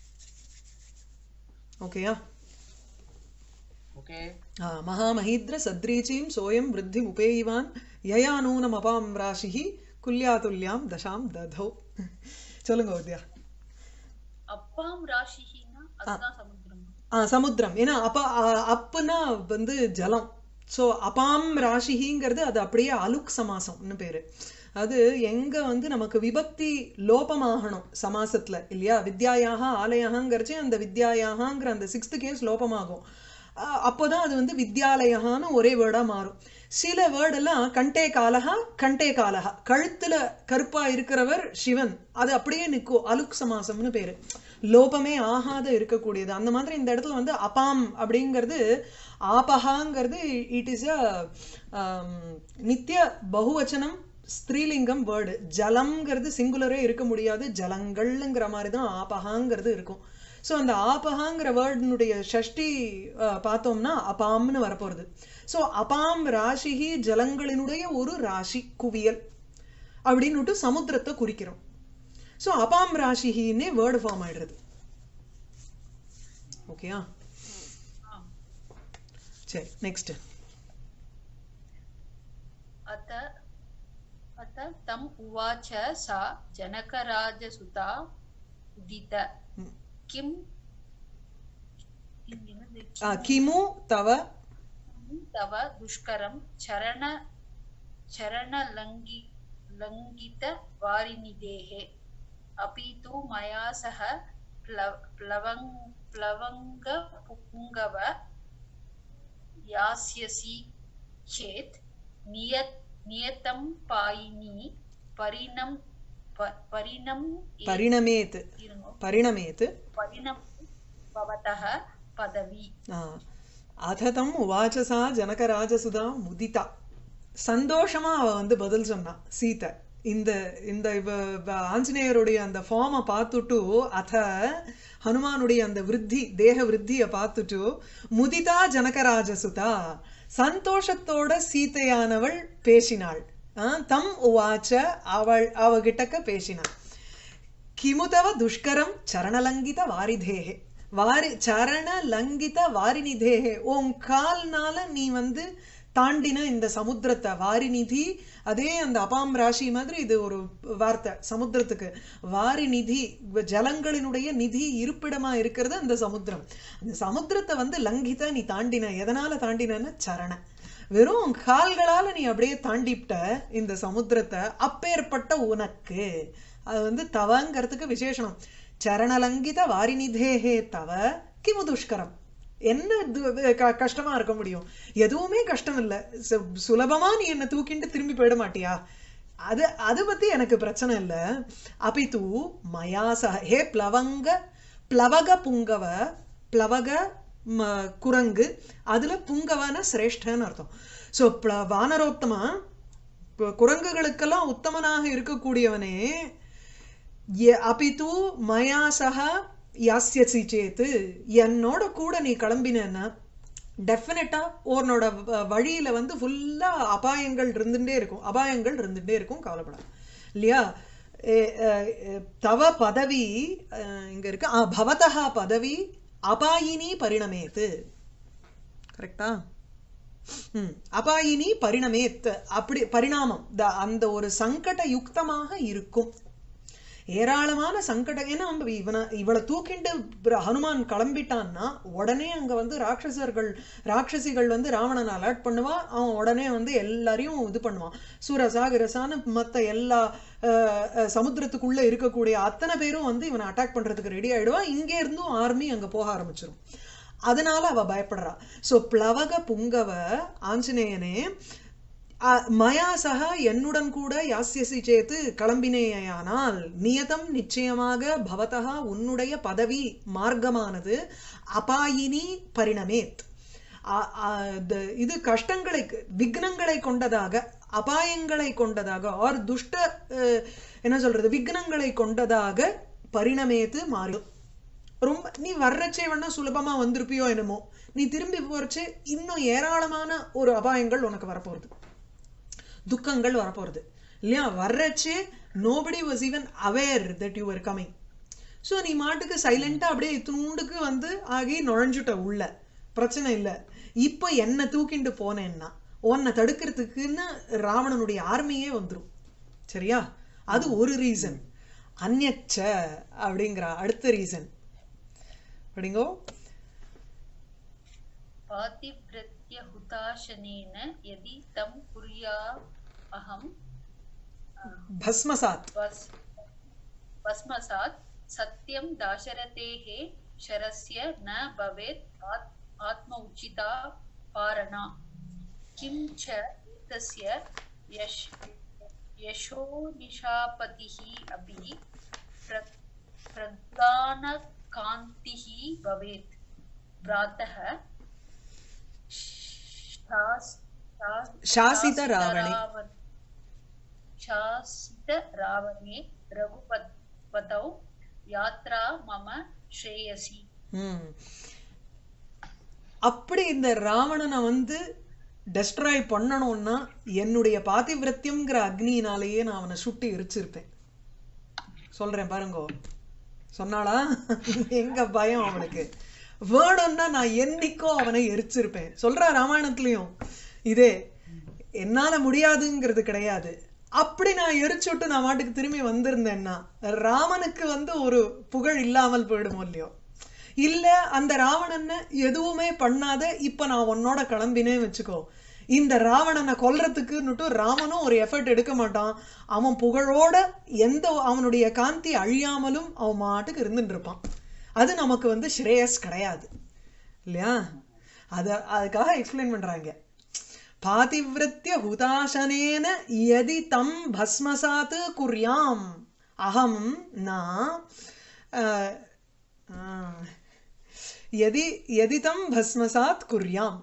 ஓகேயா ஓகே மகாமஹீத்ர சத்ரீச்சீம் சோயம் விருத்திம் உபேயிவான் யயா நூனம் அபாம் ராசிஹி குல்யா துல்யாம் தசாம் ததௌ சொல்லுங்க வித்யா அப்பாம் ராசினா அதுதான் சமுத்திரம் ஆ சமுத்திரம் ஏன்னா அப்ப அ- அப்புன்னா வந்து ஜலம் ஸோ அபாம் ராசிங்கிறது அது அப்படியே அலுக் சமாசம்னு பேரு அது எங்க வந்து நமக்கு விபக்தி லோபமாகணும் சமாசத்துல இல்லையா வித்யாயாக ஆலயங்கிறச்சே அந்த வித்யாயாகங்கிற அந்த சிக்ஸ்த் கேஸ் லோபமாகும் அஹ் அப்போதான் அது வந்து வித்யாலயகான்னு ஒரே வேர்டா மாறும் சில வேர்டெல்லாம் கண்டே காலகா கண்டே காலகா கழுத்துல கருப்பா இருக்கிறவர் சிவன் அது அப்படியே நிற்கும் அலுக் சமாசம்னு பேரு லோபமே ஆகாத இருக்கக்கூடியது அந்த மாதிரி இந்த இடத்துல வந்து அபாம் அப்படிங்கிறது ஆபஹாங்கிறது இட் இஸ் அ நித்திய பகுவச்சனம் ஸ்திரீலிங்கம் வேர்டு ஜலம்ங்கிறது சிங்குலரே இருக்க முடியாது ஜலங்கள்ங்கிற மாதிரி தான் ஆபஹாங்கிறது இருக்கும் ஸோ அந்த ஆபஹாங்கிற வேர்டினுடைய ஷஷ்டி அஹ், பார்த்தோம்னா அபாம்னு வரப்போகிறது ஸோ அபாம் ராசிஹி ஜலங்களினுடைய ஒரு ராசி குவியல் அப்படின்னுட்டு சமுத்திரத்தை குறிக்கிறோம் ஸோ அபாம் ராசிஹின்னே வேர்டு ஃபார்ம் ஆயிடுறது ஓகேயா சரி நெக்ஸ்ட் अत अत तम् उवाच सा जनकराजसुता उदित किं किं கிமு தவ तव दुष्करं चरण चरणलङ्घि लङ्घितवारिनिधेः अपि तु मया सह प्लव प्लवङ् प्लवङ्गपुङ्गव यास्यसि चेत् नियत नियतं पायिनी परिणम प- परिणम् ए- பரிணமேத் இருங்கோ. பரிணமேத் परिणम भवतः पदवी ஆ. அததம் உவாச்சசா ஜனகராஜசுதா முதிதா சந்தோஷமா அவ வந்து பதில் சொன்னா சீதை இந்த இந்த இவ இவ ஆஞ்சநேயருடைய அந்த ஃபார்மை பார்த்துட்டு அத ஹனுமானுடைய அந்த விருத்தி தேக விருத்தியை பார்த்துட்டு முதிதா ஜனகராஜசுதா சந்தோஷத்தோட சீதையானவள் பேசினாள் ஆ, தம் உவாச்ச அவள் அவகிட்டக்க பேசினாள் கிமுதவ துஷ்கரம் சரணலங்கித வாரிதேகே வாரி சரண லங்கித வாரிநிதேகே உன் கால்னால நீ வந்து தாண்டின இந்த சமுத்திரத்தை வாரிநிதி அதே அந்த அபாம் ராசி மாதிரி இது ஒரு வார்த்தை சமுத்திரத்துக்கு வாரிநிதி ஜலங்களினுடைய நிதி இருப்பிடமா இருக்கிறது அந்த சமுத்திரம் அந்த சமுத்திரத்தை வந்து லங்கித நீ தாண்டின எதனால தாண்டினன்னு சரண வெறும் உன் கால்களால நீ அப்படியே தாண்டிப்ட இந்த சமுத்திரத்தை அப்பேற்பட்ட உனக்கு அது வந்து தவங்கிறதுக்கு விசேஷனம் சரணலங்கித வாரிநிதேகே தவ கிமு துஷ்கரம் என்ன இது- க- கஷ்டமா இருக்க முடியும் எதுவுமே கஷ்டம் இல்ல சு- சுலபமா நீ என்ன தூக்கிட்டு திரும்பி போயிட மாட்டியா அது அது பத்தி எனக்கு பிரச்சனை இல்ல அபிது மயாச ஹே பிளவங்க பிளவக புங்கவ பிளவக ம, குரங்கு அதுல புங்கவன சிரேஷ்டன்னு அர்த்தம் ஸோ வானரோத்தமா கு- குரங்குகளுக்கெல்லாம் உத்தமனாக இருக்கக்கூடியவனே ய- அபிது மயா சக யாஸ்யசி சேத்து என்னோட கூட நீ கிளம்பினேன்னா டெஃபினட்டா உன்னோட வ- வழியில வந்து ஃபுல்லா அபாயங்கள் இருந்துட்டே இருக்கும் அபாயங்கள் இருந்துட்டே இருக்கும் கவலைப்படாத இல்லையா எ- அஹ் அஹ் தவ பதவி அஹ் இங்க இருக்கு ஆ, பவதஹ பதவி அபாயினி பரிணமேத்து கரெக்டா ம் அபாயினி பரிணமேத் அப்படி பரிணாமம் த- அந்த ஒரு சங்கட யுக்தமாக இருக்கும் ஏராளமான சங்கடம் ஏன்னா நம்ம இவனை இவளை தூக்கிண்டு பிர- ஹனுமான் கிளம்பிட்டான்னா உடனே அங்க வந்து ராட்சசர்கள் ராட்சசிகள் வந்து ராவணனை அலர்ட் பண்ணுவா அவன் உடனே வந்து எல்லாரையும் இது பண்ணுவான் சூரசா கிரசான்னு மத்த எல்லா அஹ், அஹ், சமுத்திரத்துக்குள்ள இருக்கக்கூடிய அத்தனை பேரும் வந்து இவனை அட்டாக் பண்றதுக்கு ரெடி ஆயிடுவான் இங்கே இருந்தும் ஆர்மி அங்க போக ஆரம்பிச்சிரும் அதனால அவ பயப்படுறா சோ பிளவக புங்கவ ஆஞ்சநேயனே அ- மயா சக என்னுடன் கூட யாஸ்யசி சேத்து கிளம்பினேயானால் நியதம் நிச்சயமாக பவதா உன்னுடைய பதவி மார்க்கமானது அபாயினி பரிணமேத் அ- அ- the- இது கஷ்டங்களை விக்னங்களை கொண்டதாக அபாயங்களை கொண்டதாக ஆர் துஷ்ட அஹ், என்ன சொல்றது விக்னங்களை கொண்டதாக பரிணமேத்து மாறும் ரொம்ப நீ வர்றச்சே வேணா சுலபமா வந்திருப்பியோ என்னமோ நீ திரும்பி போறச்சே இன்னும் ஏராளமான ஒரு அபாயங்கள் உனக்கு வரப்போறது துக்கங்கள் வரப்போறது இல்லையா வர்றச்சே nobody was even aware that you are coming so நீ மாட்டுக்கு சைலண்டா அப்படியே இத்தினூண்டுக்கு வந்து ஆகி நுழைஞ்சுட்ட உள்ள பிரச்சனை இல்லை இப்போ என்ன தூக்கிண்டு போனேன்னா உன்னை தடுக்கிறதுக்குன்னு ராவணனுடைய ஆர்மியே வந்துரும் சரியா அது ஒரு ரீசன் அந்நச்ச அப்படிங்கிற அடுத்த ரீசன் படிங்கோ पातिव्रत्य हुताशनेन यदि तं कुर्या अहं பஸ்மசாத் वस् भस्मसात् सत्यं दाशरथेः शरस्य न भवेत् आत् आत्म उचिता पारणा किं च एतस्य यश यशोनिशापतिः अपि प्र प्रज्ञानकान्तिः भवेत् प्रातः शास्- शास्- शासितरावणे शासितरावण- शासितरावणे रघुपतौ यात्रा मम श्रेयसी ம். அப்படி இந்த ராவணனை வந்து டெஸ்ட்ராய் பண்ணணும்னா என்னுடைய பாதிவிரத்தியம்ங்கிற அக்னியினாலேயே நான் அவனை சுட்டி எரிச்சிருப்பேன் சொல்றேன் பாருங்கோ சொன்னாளா எங்க பயம் அவனுக்கு வேணும்னா நான் என்னைக்கோ அவனை எரிச்சிருப்பேன் சொல்றா ராமாயணத்துலயும் இதே என்னால முடியாதுங்கிறது கிடையாது அப்படி நான் எரிச்சுட்டு நான் மாட்டுக்கு திரும்பி வந்திருந்தேன்னா ராமனுக்கு வந்து ஒரு புகழ் இல்லாமல் போயிடுமோ இல்லையோ இல்ல அந்த ராவணனை எதுவுமே பண்ணாத இப்ப நான் உன்னோட கிளம்பினேன் வச்சுக்கோ இந்த ராவணனை கொல்றதுக்குன்னுட்டு ராமனும் ஒரு எஃபர்ட் எடுக்க மாட்டான் அவன் புகழோட எந்த அவனுடைய காந்தி அழியாமலும் அவன் மாட்டுக்கு இருந்துட்டு இருப்பான் அது நமக்கு வந்து ஸ்ரேயஸ் கிடையாது இல்லையா அத அதுக்காக எக்ஸ்பிளைன் பண்றாங்க பாதிவிரத்திய ஹுதாசனேன யதி தம் பஸ்மசாத் குர்யாம் அகம் நான் அஹ், அஹ், யதி யதி தம் பஸ்மசாத் குர்யாம்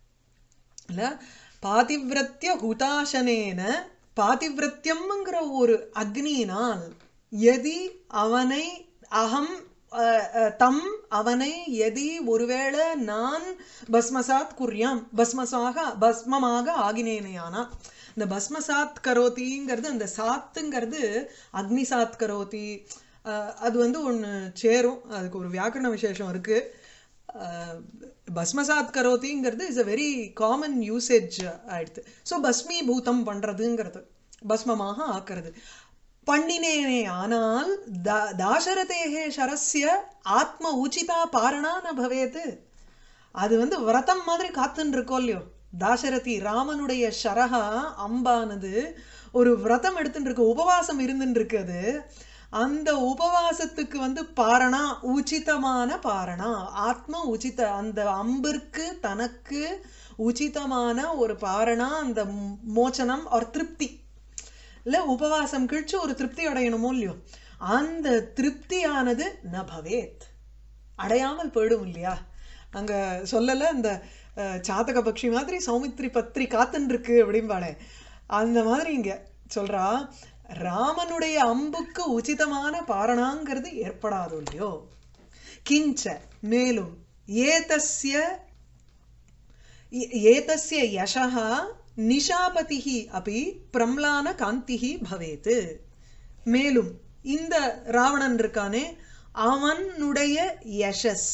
இல்ல பாதிவிரத்திய ஹுதாசனேன பாதிவிரத்தியம்ங்கிற ஒரு அக்னியினால் எதி அவனை அகம் அஹ், அஹ், தம் அவனை எதி ஒருவேளை நான் பஸ்மசாத் குர்யாம் பஸ்மசாக பஸ்மமாக ஆகினேனையானா இந்த பஸ்மசாத் கரோதிங்கிறது அந்த சாத்துங்கிறது அக்னி சாத் கரோதி அஹ், அது வந்து ஒன்று சேரும் அதுக்கு ஒரு வியாக்கரண விசேஷம் இருக்கு அஹ், பஸ்மசாத் கரோதிங்கிறது is a very common usage ஆயிடுது ஸோ பஸ்மீபூதம் பண்றதுங்கிறது பஸ்மமாக ஆக்குறது பண்ணினேனே ஆனால் தா- தாசரதேகே சரஸ்ய ஆத்ம உச்சிதா பாரணா ந பவேத் அது வந்து விரதம் மாதிரி காத்துன்னு இருக்கோ இல்லையோ தாசரதி ராமனுடைய ஷரஹா அம்பானது ஒரு விரதம் எடுத்துட்டு இருக்கு உபவாசம் இருந்துட்டு இருக்கு அது அந்த உபவாசத்துக்கு வந்து பாரணா உச்சிதமான பாரணா ஆத்ம உச்சித அந்த அம்பிற்கு தனக்கு உச்சிதமான ஒரு பாரணா அந்த மோ- மோச்சனம் ஒரு திருப்தி இல்ல உபவாசம் கழிச்சு ஒரு திருப்தி அடையணுமோ இல்லையோ அந்த திருப்தியானது ந பவேத் அடையாமல் போயிடும் இல்லையா அங்க சொல்லல அந்த அஹ், சாதக பக்ஷி மாதிரி சௌமித்ரி பத்ரி காத்துன்னு இருக்கு அப்படிம்பாளே அந்த மாதிரி இங்க சொல்றா ராமனுடைய அம்புக்கு உச்சிதமான பாரணாங்கிறது ஏற்படாதோ இல்லையோ கிஞ்ச மேலும் ஏதஸ்ய ए- एतस्य यशः நிஷாபதிः अपि பிரம்லான காந்திஹி பவேத் மேலும் இந்த ராவணன் இருக்கானே அவனுடைய யசஸ்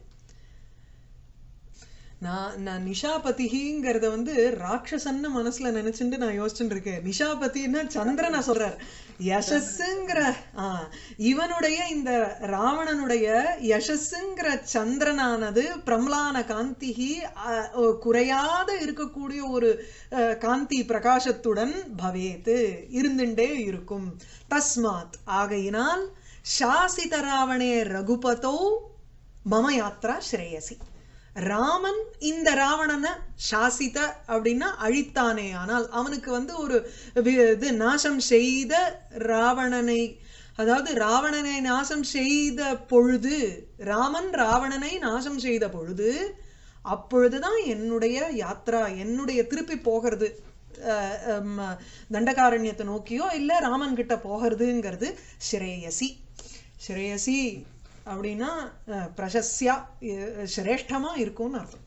நான் நான் நிஷாபதிங்கிறத வந்து ராட்சசன்னு மனசுல நினைச்சுட்டு நான் யோசிச்சுட்டு இருக்கேன் நிஷாபதினா சந்திரனை சொல்றார் யசஸ்ங்கிற ஆ இவனுடைய இந்த ராவணனுடைய யசஸ்ங்கிற சந்திரனானது பிரம்லான காந்திகி அ, ஒ, குறையாத இருக்கக்கூடிய ஒரு அ, காந்தி பிரகாசத்துடன் பவேத் இருந்துட்டே இருக்கும் தஸ்மாத் ஆகையினால் சாசித ராவணே ரகுபதோ மம யாத்ரா ஸ்ரேயசி ராமன் இந்த ராவணனை சாசித அப்படின்னா அழித்தானே ஆனால் அவனுக்கு வந்து ஒரு வி- இது நாசம் செய்த ராவணனை அதாவது ராவணனை நாசம் செய்த பொழுது ராமன் ராவணனை நாசம் செய்த பொழுது அப்பொழுதுதான் என்னுடைய யாத்ரா என்னுடைய திருப்பி போகிறது அஹ், ஹம், தண்டகாரண்யத்தை நோக்கியோ இல்ல ராமன் கிட்ட போகிறதுங்கிறது ஸ்ரேயசி ஸ்ரேயசி அப்படின்னா அஹ், பிரசஸ்யா அஹ், சிரேஷ்டமா இருக்கும்னு அர்த்தம்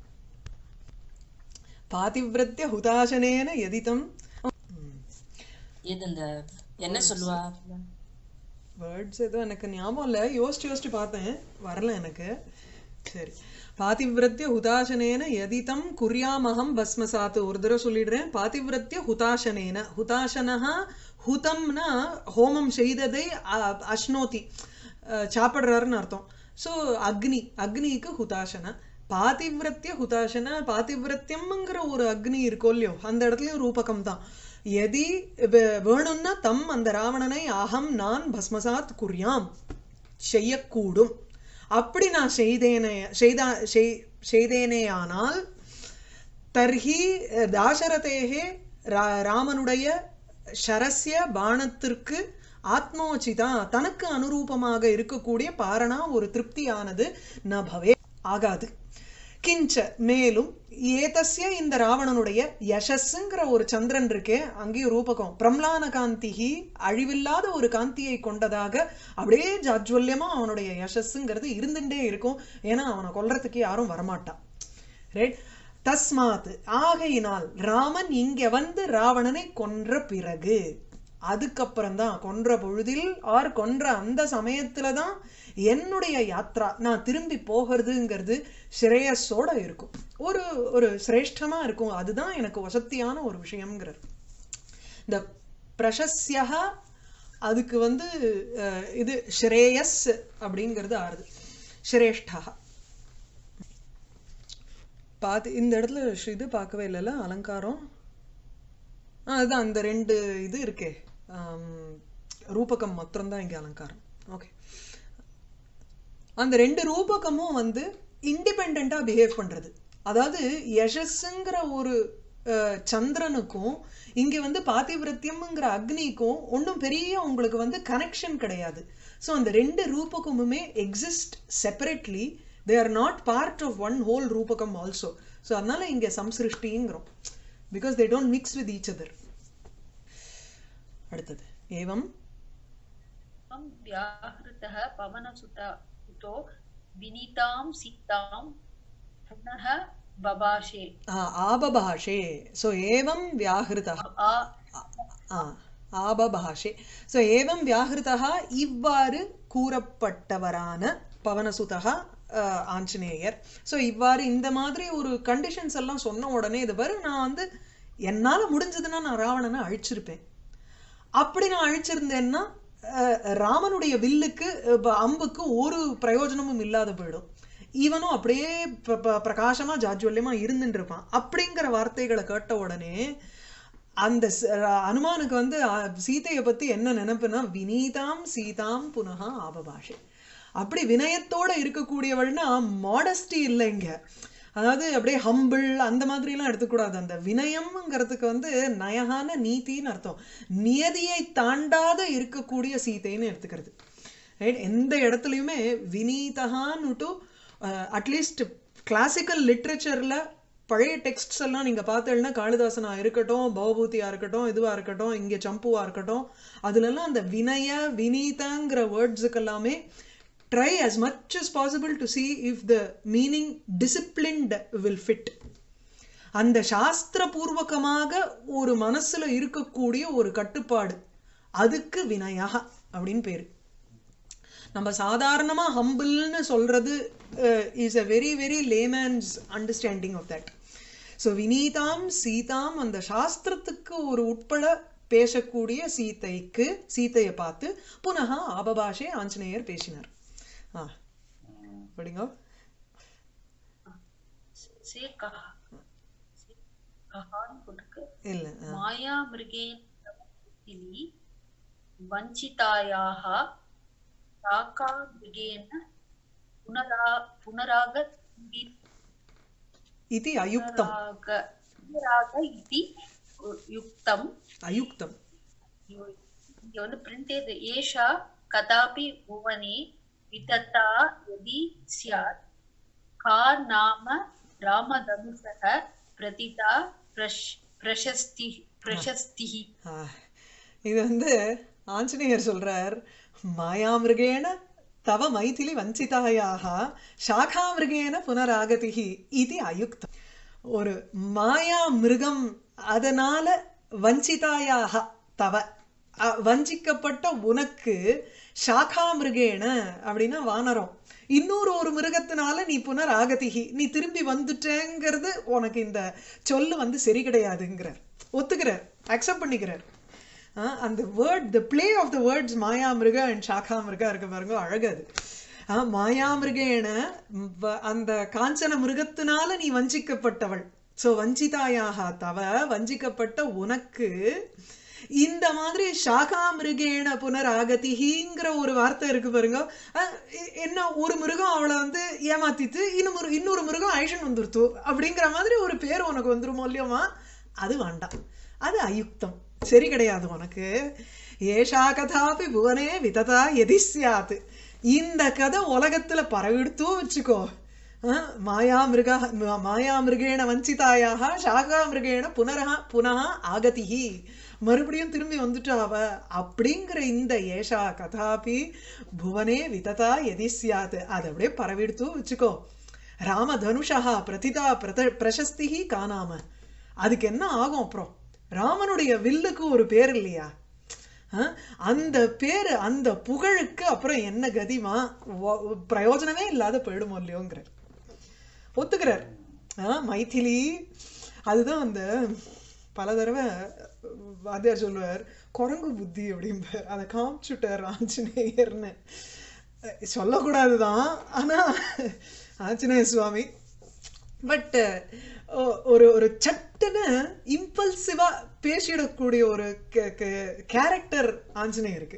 பாதிவிரத்திய ஹுதாசனேன எதிதம் இது இந்த என்ன சொல்லுவா வேர்ட்ஸ் எதுவும் எனக்கு ஞாபகம் இல்லை யோசிச்சு யோசிச்சு பார்த்தேன் வரல எனக்கு சரி பாதிவிரத்திய ஹுதாசனேன எதிதம் குறியாமகம் பஸ்மசாத்து ஒரு தடவை சொல்லிடுறேன் பாதிவிரத்திய ஹுதாசனேன ஹுதாசனஹா ஹுதம்னா ஹோமம் செய்ததை அ- அஷ்னோதி அஹ், சாப்பிடுறாருன்னு அர்த்தம் ஸோ அக்னி அக்னிக்கு ஹுதாசன பாதிவிரத்திய ஹுதாசன பாதிவிரத்தியம்ங்கிற ஒரு அக்னி இருக்கோ இல்லையோ அந்த இடத்துலயும் ரூபகம் தான் எதி வே- வேணும்னா தம் அந்த ராவணனை அகம் நான் பஸ்மசாத் குறியாம் செய்யக்கூடும் அப்படி நான் செய்தேனே செய்தா செய்- செய்தேனேயானால் தர்ஹி தாசரதேகே ரா- ராமனுடைய ஷரஸ்ய பாணத்திற்கு ஆத்மோச்சிதா தனக்கு அனுரூபமாக இருக்கக்கூடிய பாரணா ஒரு திருப்தியானது ந பவே ஆகாது கிஞ்ச மேலும் ஏதஸ்ய இந்த ராவணனுடைய யசஸ்ங்கிற ஒரு சந்திரன் இருக்கே அங்கேயும் ரூபகம் பிரம்லான காந்திகி அழிவில்லாத ஒரு காந்தியை கொண்டதாக அப்படியே ஜாஜ்வல்யமா அவனுடைய யசஸ்ங்கிறது இருந்துட்டே இருக்கும் ஏன்னா அவனை கொல்றதுக்கு யாரும் வரமாட்டான் ரைட் தஸ்மாத் ஆகையினால் ராமன் இங்க வந்து ராவணனை கொன்ற பிறகு அதுக்கப்புறம் தான் கொன்ற பொழுதில் ஆர் கொன்ற அந்த சமயத்துல தான் என்னுடைய யாத்ரா நான் திரும்பி போகிறதுங்கிறது ஸ்ரேயஸோட இருக்கும் ஒரு ஒரு சிரேஷ்டமா இருக்கும் அதுதான் எனக்கு வசத்தியான ஒரு விஷயம்ங்கிறது இந்த பிரசஸ்யா அதுக்கு வந்து அஹ், இது ஸ்ரேயஸ் அப்படிங்கிறது ஆறுது சிரேஷ்டா பார்த்து இந்த இடத்துல ஷ் இது பார்க்கவே இல்லைல்ல அலங்காரம் ஆ அதுதான் அந்த ரெண்டு இது இருக்கே ஆம், ரூபகம் மாத்திரம்தான் இங்கே அலங்காரம் ஓகே அந்த ரெண்டு ரூபகமும் வந்து இண்டிபெண்டா பிஹேவ் பண்றது அதாவது யசஸ்ங்கிற ஒரு அஹ், சந்திரனுக்கும் இங்க வந்து பாதிவிரத்தியம்ங்கிற அக்னிக்கும் ஒன்றும் பெரிய உங்களுக்கு வந்து கனெக்ஷன் கிடையாது ஸோ அந்த ரெண்டு ரூபகமுமே exist separately they are not part of one whole ரூபகம் ஆல்சோ ஸோ அதனால இங்க சம்சிருஷ்டிங்கிறோம் because they don't mix with each other அடுத்தது ஏவம் त्वं व्याहृतः पवनसुता सुतो विनीतां सीतां पुनः बभाषे ஆ, ஆபபாஷே ஸோ ஏவம் வியாஹிருதா आ ஆ ஆபபாஷே ஸோ ஏவம் வியாஹிருதா இவ்வாறு கூறப்பட்டவரான பவனசுதா அஹ், ஆஞ்சநேயர் ஸோ இவ்வாறு இந்த மாதிரி ஒரு கண்டிஷன்ஸ் எல்லாம் சொன்ன உடனே இது பாரு நான் வந்து என்னால் முடிஞ்சதுன்னா நான் ராவணனை அழிச்சிருப்பேன் அப்படி நான் அழிச்சிருந்தேன்னா அஹ், ராமனுடைய வில்லுக்கு அஹ், ப- அம்புக்கு ஒரு பிரயோஜனமும் இல்லாத போயிடும் இவனும் அப்படியே ப- ப- பிரகாசமா ஜாஜ்வல்யமா இருந்துட்டு இருப்பான் அப்படிங்கிற வார்த்தைகளை கேட்ட உடனே அந்த ச- ர- அனுமானுக்கு வந்து அஹ், சீதையை பத்தி என்ன நினைப்புனா வினீதாம் சீதாம் புனகா ஆபபாஷே அப்படி வினயத்தோட இருக்கக்கூடியவள்னா மாடஸ்டி இல்லை இங்க அதாவது அப்படியே ஹம்பிள் அந்த மாதிரிலாம் எடுத்துக்கூடாது அந்த வினயம்ங்கிறதுக்கு வந்து நயகான நீதின்னு அர்த்தம் நியதியை தாண்டாத இருக்கக்கூடிய சீதைன்னு எடுத்துக்கிறது ரைட் எந்த இடத்துலையுமே வினீதகான்னுட்டு அட்லீஸ்ட் கிளாசிக்கல் லிட்ரேச்சரில் பழைய டெக்ஸ்ட்ஸ் எல்லாம் நீங்கள் பார்த்தீங்கன்னா காளிதாசனா இருக்கட்டும் பவபூதியா இருக்கட்டும் இதுவா இருக்கட்டும் இங்கே சம்புவா இருக்கட்டும் அதுலெல்லாம் அந்த வினய வினீதங்கிற வேர்ட்ஸுக்கு எல்லாமே try as much as possible to see if the meaning disciplined will fit அந்த சாஸ்திரபூர்வகமாக ஒரு மனசுல இருக்கக்கூடிய ஒரு கட்டுப்பாடு அதுக்கு வினயா அப்படின்னு பேரு நம்ம சாதாரணமா ஹம்பிள்னு சொல்றது is a very very layman's understanding of that so வினீதாம் சீதாம் அந்த சாஸ்திரத்துக்கு ஒரு உட்பட பேசக்கூடிய சீதைக்கு சீதையை பார்த்து புனகா ஆபபாஷே ஆஞ்சநேயர் பேசினார் ஆ படிங்க से कः से कहान् கொடுக்கு இல்லை माया मृगेण इति वञ्चितायाः शाका मृगेण पुनरा पुनराग இது அயுக்தம் पुनराग पुनराग इति युक्तम् அயுக்தம் இங்க வந்து பிரிண்ட் இது ஏஷா கதாபி புவனே விதத்தா யதி ஸ்யாத் கா நாம ராமதனுஷக பிரதிதா பிரஷ் பிரசஸ்தி பிரசஸ்திஹி ஆ, இது வந்து ஆஞ்சநேயர் சொல்றார் மாயாமிருகேண தவ மைதிலி வஞ்சிதாயாக சாகாமிருகேன புனராகதிகி இது அயுக்தம் ஒரு மாயா மிருகம் அதனால வஞ்சிதாயாக தவ அ, வஞ்சிக்கப்பட்ட உனக்கு சாகா மிருகேன அப்படின்னா வானரம் இன்னொரு ஒரு மிருகத்தினால நீ புனராகதிகி நீ திரும்பி வந்துட்டேங்கிறது உனக்கு இந்த சொல்லு வந்து சரி கிடையாதுங்கிறார் ஒத்துக்கிறார் அக்செப்ட் பண்ணிக்கிறார் ஆ, அந்த word the play of the words மாயா மிருக அண்ட் சாக்கா மிருகா இருக்கு பாருங்க அழகு அது ஆ, மாயாமிருகேன ம், வ- அந்த காஞ்சன மிருகத்தினால நீ வஞ்சிக்கப்பட்டவள் சோ வஞ்சிதாயாக தவ வஞ்சிக்கப்பட்ட உனக்கு இந்த மாதிரி சாகா மிருகேண புனராகதிங்கிற ஒரு வார்த்தை இருக்கு பாருங்க அஹ், எ- என்ன ஒரு மிருகம் அவளை வந்து ஏமாத்திட்டு இன்னொரு இன்னொரு மிருகம் ஐஷன் வந்துருத்து அப்படிங்கிற மாதிரி ஒரு பேர் உனக்கு வந்துருமோ இல்லையோமா அது வேண்டாம் அது அயுக்தம் சரி கிடையாது உனக்கு ஏஷா கதாபி புவனே விததா எதி சியாத் இந்த கதை உலகத்துல பரவிடுத்தோ வச்சுக்கோ அஹ், மாயா மிருக மாயா மிருகேண வஞ்சிதாயாக சாகா மிருகேண புனரஹ புனः ஆகதிஹி மறுபடியும் திரும்பி வந்துட்டா அவ அப்படிங்கிற இந்த ஏஷா கதாபி புவனே விததா எதி சியாத் அது அப்படியே பரவிடுத்தோ வச்சுக்கோ ராமதனுஷா பிரதிதா பிரத பிரசஸ்திஹி காணாம அதுக்கு என்ன ஆகும் அப்புறம் ராமனுடைய வில்லுக்கு ஒரு பேர் இல்லையா அஹ், அந்த பேரு அந்த புகழுக்கு அப்புறம் என்ன கதிமா ஒ- பிரயோஜனமே இல்லாத போயிடுமோ இல்லையோங்கிறார் ஒத்துக்கிறார் ஆ, மைதிலி அதுதான் அந்த பல தடவை வாத்தியார் சொல்லுவார் குரங்கு புத்தி அப்படிம்பார் அதை காமிச்சுட்டார் ஆஞ்சநேயர்னு அஹ், சொல்லக்கூடாதுதான் ஆனா ஆஞ்சநேய சுவாமி பட் ஒரு ஒரு சட்டுன்னு இம்பல்சிவா பேசிடக்கூடிய ஒரு கேரக்டர் ஆஞ்சநேயருக்கு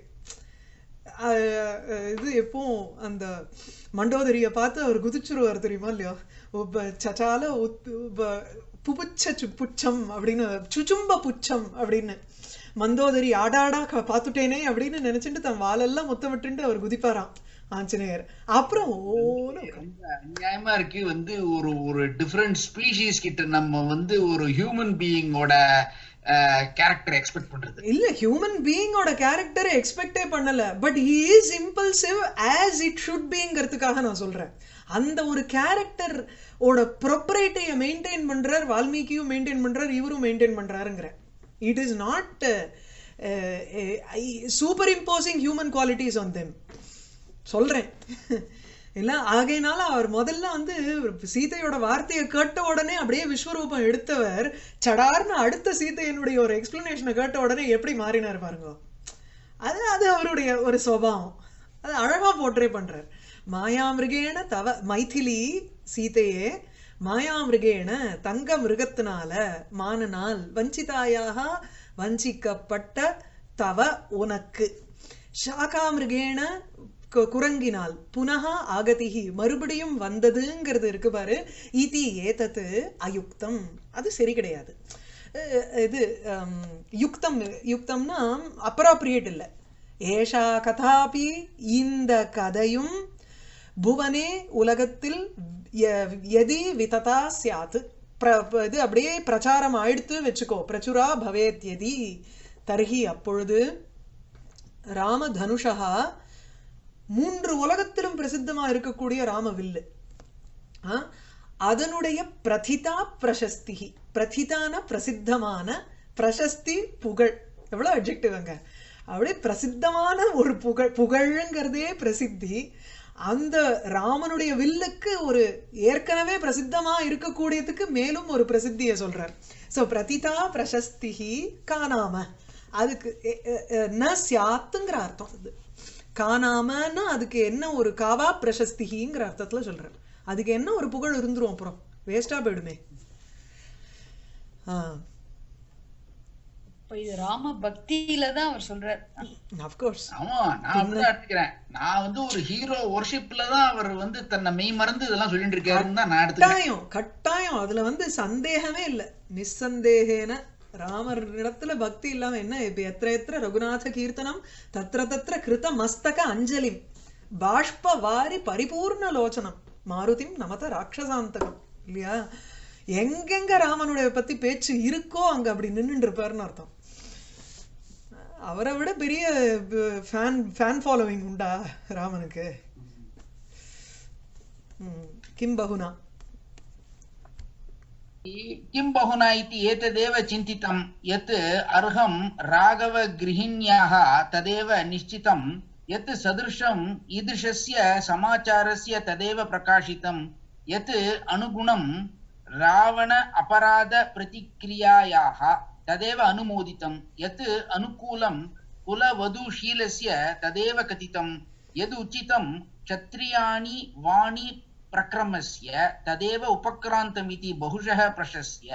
அஹ் அஹ் இது எப்போ அந்த மண்டோதரியை பார்த்து அவர் குதிச்சுருவார் தெரியுமா இல்லையா ஒப்ப சச்சால உத்- உப்ப புபுச்ச சு- புச்சம் அப்படின்னு சுச்சும்ப புச்சம் அப்படின்னு மந்தோதரி ஆடாடா க- பார்த்துட்டேனே அப்படின்னு நினைச்சிட்டு தன் வாலெல்லாம் முத்தமிட்டுண்டு அவர் குதிப்பாராம் ஆஞ்சநேயர் அப்புறம் ஓன்னு ரொம்ப அநியாயமா இருக்கு வந்து ஒரு ஒரு டிஃபரெண்ட் ஸ்பீஷீஸ் கிட்ட நம்ம வந்து ஒரு ஹியூமன் பீயிங்கோட கேரக்டர் எக்ஸ்பெக்ட் பண்றது இல்ல ஹியூமன் பீயிங்கோட கேரக்டரை எக்ஸ்பெக்டே பண்ணல but he is impulsive as it should பீங்கிறதுக்காக நான் சொல்றேன் அந்த ஒரு கேரக்டர் ஓட ப்ரொப்பரேட்டையை மெயின்டைன் பண்றார் வால்மீகியும் மெயின்டைன் பண்றார் இவரும் மெயின்டைன் பண்றாருங்கிற it is not super imposing human qualities on them சொல்றேன் இல்ல ஆகையினால அவர் முதல்ல வந்து சீதையோட வார்த்தையை கேட்ட உடனே அப்படியே விஸ்வரூபம் எடுத்தவர் சடார்னு அடுத்த சீதையனுடைய ஒரு எக்ஸ்பிளனேஷனை கேட்ட உடனே எப்படி மாறினார் பாருங்க அது அது அவருடைய ஒரு சுபாவம் அது அழகா போர்ட்ரே பண்றார் மாயாமிருகேன தவ மைதிலி சீதையே மாயாமிருகேன தங்க மிருகத்தினால மானனால் வஞ்சிதாயாக வஞ்சிக்கப்பட்ட தவ உனக்கு சாகாமிருகேன கு- குரங்கினால் புனகா ஆகதிகி மறுபடியும் வந்ததுங்கிறது இருக்கு பாரு இதி ஏதத்து அயுக்தம் அது சரி கிடையாது அஹ் இது ஹம், யுக்தம் யுக்தம்னா அப்ராப்ரியேட் இல்லை ஏஷா கதாபி இந்த கதையும் புவனே உலகத்தில் ய- எதி விததா சியாத் பிர ப- இது அப்படியே பிரச்சாரம் ஆயிடுத்து வச்சுக்கோ பிரச்சுரா பவேத் எதி தர்ஹி அப்பொழுது ராமதனுஷா மூன்று உலகத்திலும் பிரசித்தமா இருக்கக்கூடிய ராமவில்லு ஆ, அதனுடைய பிரதிதா பிரசஸ்தி பிரதிதான பிரசித்தமான பிரசஸ்தி புகழ் எவ்வளவு அட்ஜெக்டிவ் அங்க அப்படியே பிரசித்தமான ஒரு புகழ் புகழ்ங்கிறதே பிரசித்தி அந்த ராமனுடைய வில்லுக்கு ஒரு ஏற்கனவே பிரசித்தமா இருக்கக்கூடியதுக்கு மேலும் ஒரு பிரசித்தியை சொல்றார் சோ பிரதிதா பிரசஸ்திஹி காணாம அதுக்கு எ- எ- எ- ந சியாத்துங்கிற அர்த்தம் இது காணாமன்னா அதுக்கு என்ன ஒரு காவா பிரசஸ்திகிங்கிற அர்த்தத்துல சொல்றேன் அதுக்கு என்ன ஒரு புகழ் இருந்துரும் அப்புறம் வேஸ்டா போயிடுமே இப்ப இது ராம பக்தியில தான் அவர் சொல்றார் அஃப்கோர்ஸ் ஆமா நான் அப்படிதான் எடுத்துக்கிறேன் நான் வந்து ஒரு ஹீரோ ஒர்ஷிப்ல தான் அவர் வந்து தன்னை மெய் மறந்து இதெல்லாம் சொல்லிட்டு இருக்காருன்னு தான் நான் எடுத்துக்கிறேன் கட்டாயம் கட்டாயம் அதுல வந்து சந்தேகமே இல்ல நிஸ்சந்தேகேன ராமர் இடத்துல பக்தி இல்லாம என்ன இப்ப எத்திர எத்திர ரகுநாத கீர்த்தனம் தத்ர தத்ர கிருத மஸ்தக அஞ்சலி பாஷ்ப வாரி பரிபூர்ண லோச்சனம் மாருதிம் நமத ராட்சசாந்தகம் இல்லையா எங்கெங்க ராமனுடைய பத்தி பேச்சு இருக்கோ அங்க அப்படி நின்னுட்டு இருப்பாருன்னு அர்த்தம் அவரை விட பெரிய ஃபேன் ஃபேன் ஃபாலோவிங் உண்டா ராமனுக்கு ம், கிம் பகுனா किं बहुना इति एतदेव चिन्तितं यत् अर्हं राघवगृहिण्याः तदेव निश्चितं यत् सदृशम् ईदृशस्य समाचारस्य तदेव प्रकाशितं यत् अनुगुणं रावण अपराधप्रतिक्रियायाः तदेव अनुमोदितं यत् अनुकूलं कुलवधूशीलस्य तदेव कथितं यद् उचितं क्षत्रियाणि वाणि प्रक्रमस्य तदेव उपक्रान्तमिति बहुशः प्रशस्य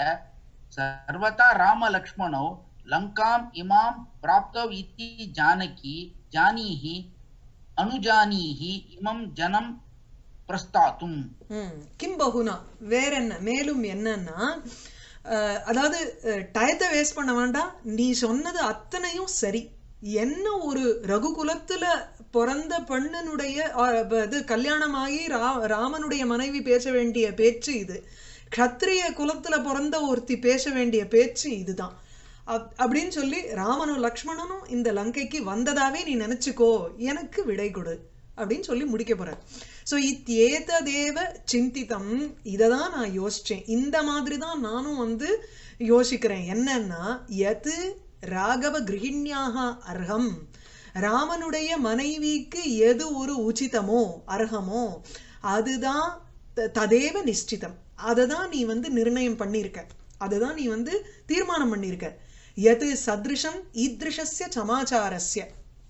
सर्वथा रामलक्ष्मणौ लङ्काम् इमां प्राप्तौ इति जानकी जानीहि अनुजानीहि इमं जनं प्रस्तातुम् ம் கிம் பகுனா வேற என்ன மேலும் என்னன்னா அஹ், அதாவது அஹ், டயத்தை வேஸ்ட் பண்ண வேண்டாம் நீ சொன்னது அத்தனையும் சரி என்ன ஒரு ரகுகுலத்துல பிறந்த பெண்ணனுடைய அஹ், ப- இது கல்யாணமாகி ரா ராமனுடைய மனைவி பேச வேண்டிய பேச்சு இது க்ஷத்ரிய குலத்துல பிறந்த ஒருத்தி பேச வேண்டிய பேச்சு இதுதான் அப்- அப்படின்னு சொல்லி ராமனும் லக்ஷ்மணனும் இந்த லங்கைக்கு வந்ததாவே நீ நினைச்சுக்கோ எனக்கு விடை கொடு அப்படின்னு சொல்லி முடிக்க போறார் ஸோ இத்தேததேவ சிந்திதம் இதை தான் நான் யோசிச்சேன் இந்த மாதிரி தான் நானும் வந்து யோசிக்கிறேன் என்னன்னா எது ராகவ கிரகிணியாக அர்ஹம் ராமனுடைய மனைவிக்கு எது ஒரு உச்சிதமோ அர்ஹமோ அதுதான் த- ததேவ நிஷ்டிதம் அதை தான் நீ வந்து நிர்ணயம் பண்ணியிருக்க அதுதான் நீ வந்து தீர்மானம் பண்ணியிருக்க எது சத்ருஷம் ஈத்ருஷஸ்ய சமாச்சாரஸ்ய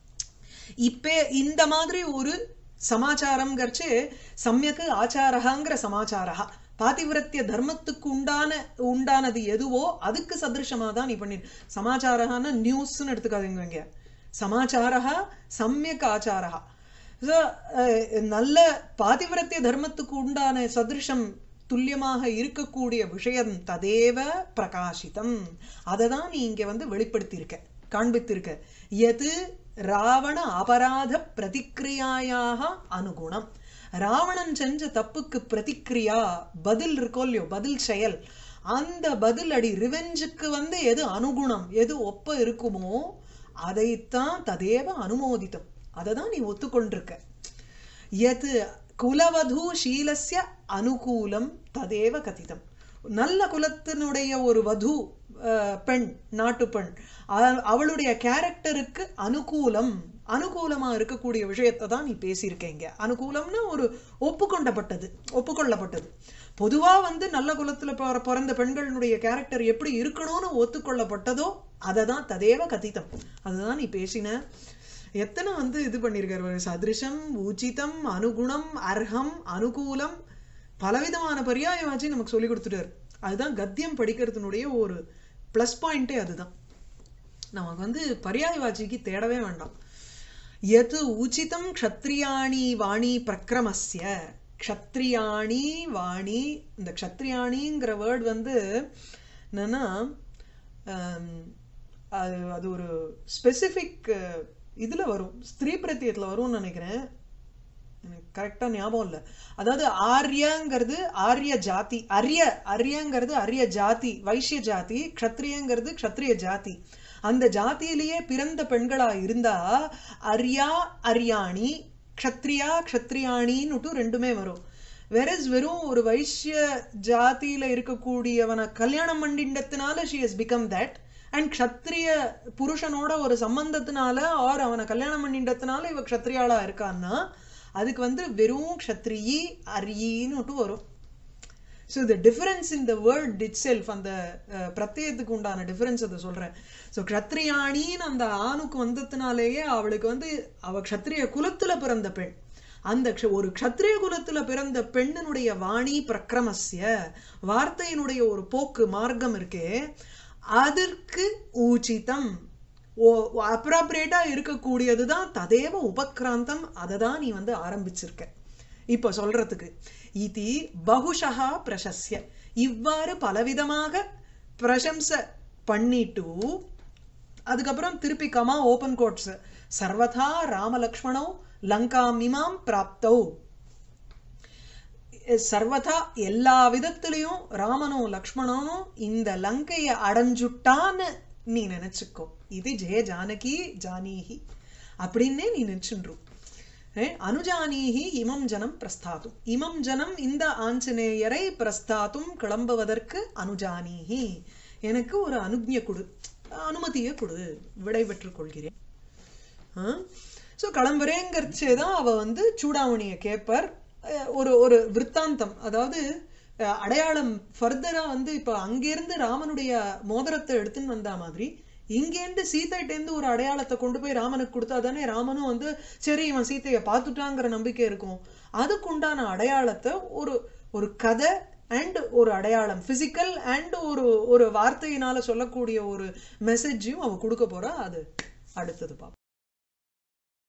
இப்ப இந்த மாதிரி ஒரு சமாச்சாரம்ங்கிறச்சு சமயக்கு ஆச்சாரகாங்கிற சமாச்சாரா பாதிவிரத்திய தர்மத்துக்கு உண்டான உண்டானது எதுவோ அதுக்கு சதிருஷமா தான் நீ பண்ணி சமாச்சாரகான நியூஸ்னு எடுத்துக்காதீங்க இங்க சமாச்சாரா சமயக் ஆச்சாரா So, அஹ், நல்ல பாதிவிரத்திய தர்மத்துக்கு உண்டான சதிருஷம் துல்லியமாக இருக்கக்கூடிய விஷயம் ததேவ பிரகாசிதம் அதை தான் நீ இங்க வந்து வெளிப்படுத்தியிருக்க காண்பித்திருக்க எது ராவண அபராத பிரதிக்ரியாயாக அனுகுணம் ராவணன் செஞ்ச தப்புக்கு பிரதிக்ரியா பதில் இருக்கோ இல்லையோ பதில் செயல் அந்த பதில் அடி ரிவெஞ்சுக்கு வந்து எது அனுகுணம் எது ஒப்ப இருக்குமோ அதைத்தான் ததேவ அனுமோதித்தம் அதை தான் நீ ஒத்துக்கொண்டிருக்க எது குலவது ஷீலஸ்ய அனுகூலம் ததேவ கதிதம் நல்ல குலத்தினுடைய ஒரு வது அஹ், பெண் நாட்டு பெண் அ- அவளுடைய கேரக்டருக்கு அனுகூலம் அனுகூலமா இருக்கக்கூடிய விஷயத்தை தான் நீ பேசியிருக்கீங்க அனுகூலம்னா ஒரு ஒப்புக்கொண்டப்பட்டது ஒப்புக்கொள்ளப்பட்டது பொதுவா வந்து நல்ல குலத்துல பிற- பிறந்த பெண்களுடைய கேரக்டர் எப்படி இருக்கணும்னு ஒத்துக்கொள்ளப்பட்டதோ அதை தான் ததேவ கதிதம் அதுதான் நீ பேசின எத்தனை வந்து இது பண்ணியிருக்காரு பாரு. சதிருஷம் உச்சிதம் அனுகுணம் அர்ஹம் அனுகூலம் பலவிதமான பரியாயவாச்சி நமக்கு சொல்லி கொடுத்துட்டாரு அதுதான் கத்தியம் படிக்கிறதுனுடைய ஒரு ப்ளஸ் பாயிண்டே அதுதான் நமக்கு வந்து பரியாயவாச்சிக்கு தேடவே வேண்டாம் எது உச்சிதம் க்ஷத்ரியாணி வாணி பிரக்ரமஸ்ய க்ஷத்ரியாணி வாணி இந்த க்ஷத்ரியாணிங்கிற வேர்ட் வந்து என்னன்னா ஆம், அது அது ஒரு ஸ்பெசிஃபிக் இதுல வரும் ஸ்திரீ பிரத்தியத்துல வரும்னு நினைக்கிறேன் எனக்கு கரெக்டா ஞாபகம் இல்லை அதாவது ஆரியங்கிறது ஆரிய ஜாதி அரிய அரியங்கிறது அரிய ஜாதி வைஷ்ய ஜாதி க்ஷத்ரியங்கிறது க்ஷத்ரிய ஜாதி அந்த ஜாதியிலேயே பிறந்த பெண்களா இருந்தா அரியா அரியாணி க்ஷத்ரியா க்ஷத்ரியாணின்னுட்டு ரெண்டுமே வரும் வெரஸ் வெறும் ஒரு வைஷ்ய ஜாதியில இருக்கக்கூடியவனை கல்யாணம் பண்ணிண்டத்தினால she has become that and க்ஷத்ரிய புருஷனோட ஒரு சம்பந்தத்தினால ஆர் அவனை கல்யாணம் பண்ணிண்டத்தினால இவ க்ஷத்ரியாளா இருக்கான்னா அதுக்கு வந்து வெறும் க்ஷத்ரிyi அரியின்னுட்டு வரும் so the difference in the word itself அந்த அஹ், பிரத்யயத்துக்கு உண்டான டிஃபரன்ஸ் அதை சொல்றேன் ஸோ க்ஷத்ரியாணின்னு அந்த ஆணுக்கு வந்ததுனாலேயே அவளுக்கு வந்து அவ க்ஷத்ரிய குலத்துல பிறந்த பெண் அந்த க்ஷ- ஒரு க்ஷத்ரிய குலத்துல பிறந்த பெண்ணினுடைய வாணி பிரக்ரமஸ்ய வார்த்தையினுடைய ஒரு போக்கு மார்க்கம் இருக்கே அதற்கு ஊச்சிதம் ஓ அப்ராப்ரேட்டா இருக்கக்கூடியது தான் ததேவ உபக்ராந்தம் அதை தான் நீ வந்து ஆரம்பிச்சிருக்க இப்போ சொல்றதுக்கு இதி பகுஷா பிரசஸ்ய இவ்வாறு பலவிதமாக பிரசம்ச பண்ணிட்டு அதுக்கப்புறம் திருப்பி கமா ஓபன் கோட்ஸ் சர்வதா ராமலக்ஷ்மணோ லங்காமிமாம் பிராப்தௌ சர்வதா எல்லா விதத்திலையும் ராமனும் லக்ஷ்மணனும் இந்த லங்கையை அடைஞ்சுட்டான்னு நீ நினைச்சுக்கோ இது ஜெய ஜானகி ஜானீஹி அப்படின்னே நீ நினைச்சுன்றும் அனுஜானீஹி இமம் ஜனம் பிரஸ்தாத்தும் இமம் ஜனம் இந்த ஆஞ்சநேயரை பிரஸ்தாத்தும் கிளம்புவதற்கு அனுஜானீஹி எனக்கு ஒரு அனுஜ்ஞ கொடு அனுமதியை கொடு விடை பெற்றுக் கொள்கிறேன் ஸோ கிளம்புறேங்கிறச்சே தான் அவ வந்து சூடாமணியை கேட்பார் அஹ் ஒரு ஒரு விற்த்தாந்தம் அதாவது அஹ் அடையாளம் ஃபர்தரா வந்து இப்போ அங்கிருந்து ராமனுடைய மோதிரத்தை எடுத்துன்னு வந்தா மாதிரி இங்கேருந்து சீதைட்டேருந்து ஒரு அடையாளத்தை கொண்டு போய் ராமனுக்கு கொடுத்தா தானே ராமனும் வந்து சரி இவன் சீதையை பார்த்துட்டாங்கிற நம்பிக்கை இருக்கும் அதுக்குண்டான அடையாளத்தை ஒரு ஒரு கதை அண்ட் ஒரு அடையாளம் பிசிக்கல் அண்ட் ஒரு ஒரு வார்த்தையினால சொல்லக்கூடிய ஒரு மெசேஜையும் அவ கொடுக்க போறா அது அடுத்தது பாப்போம்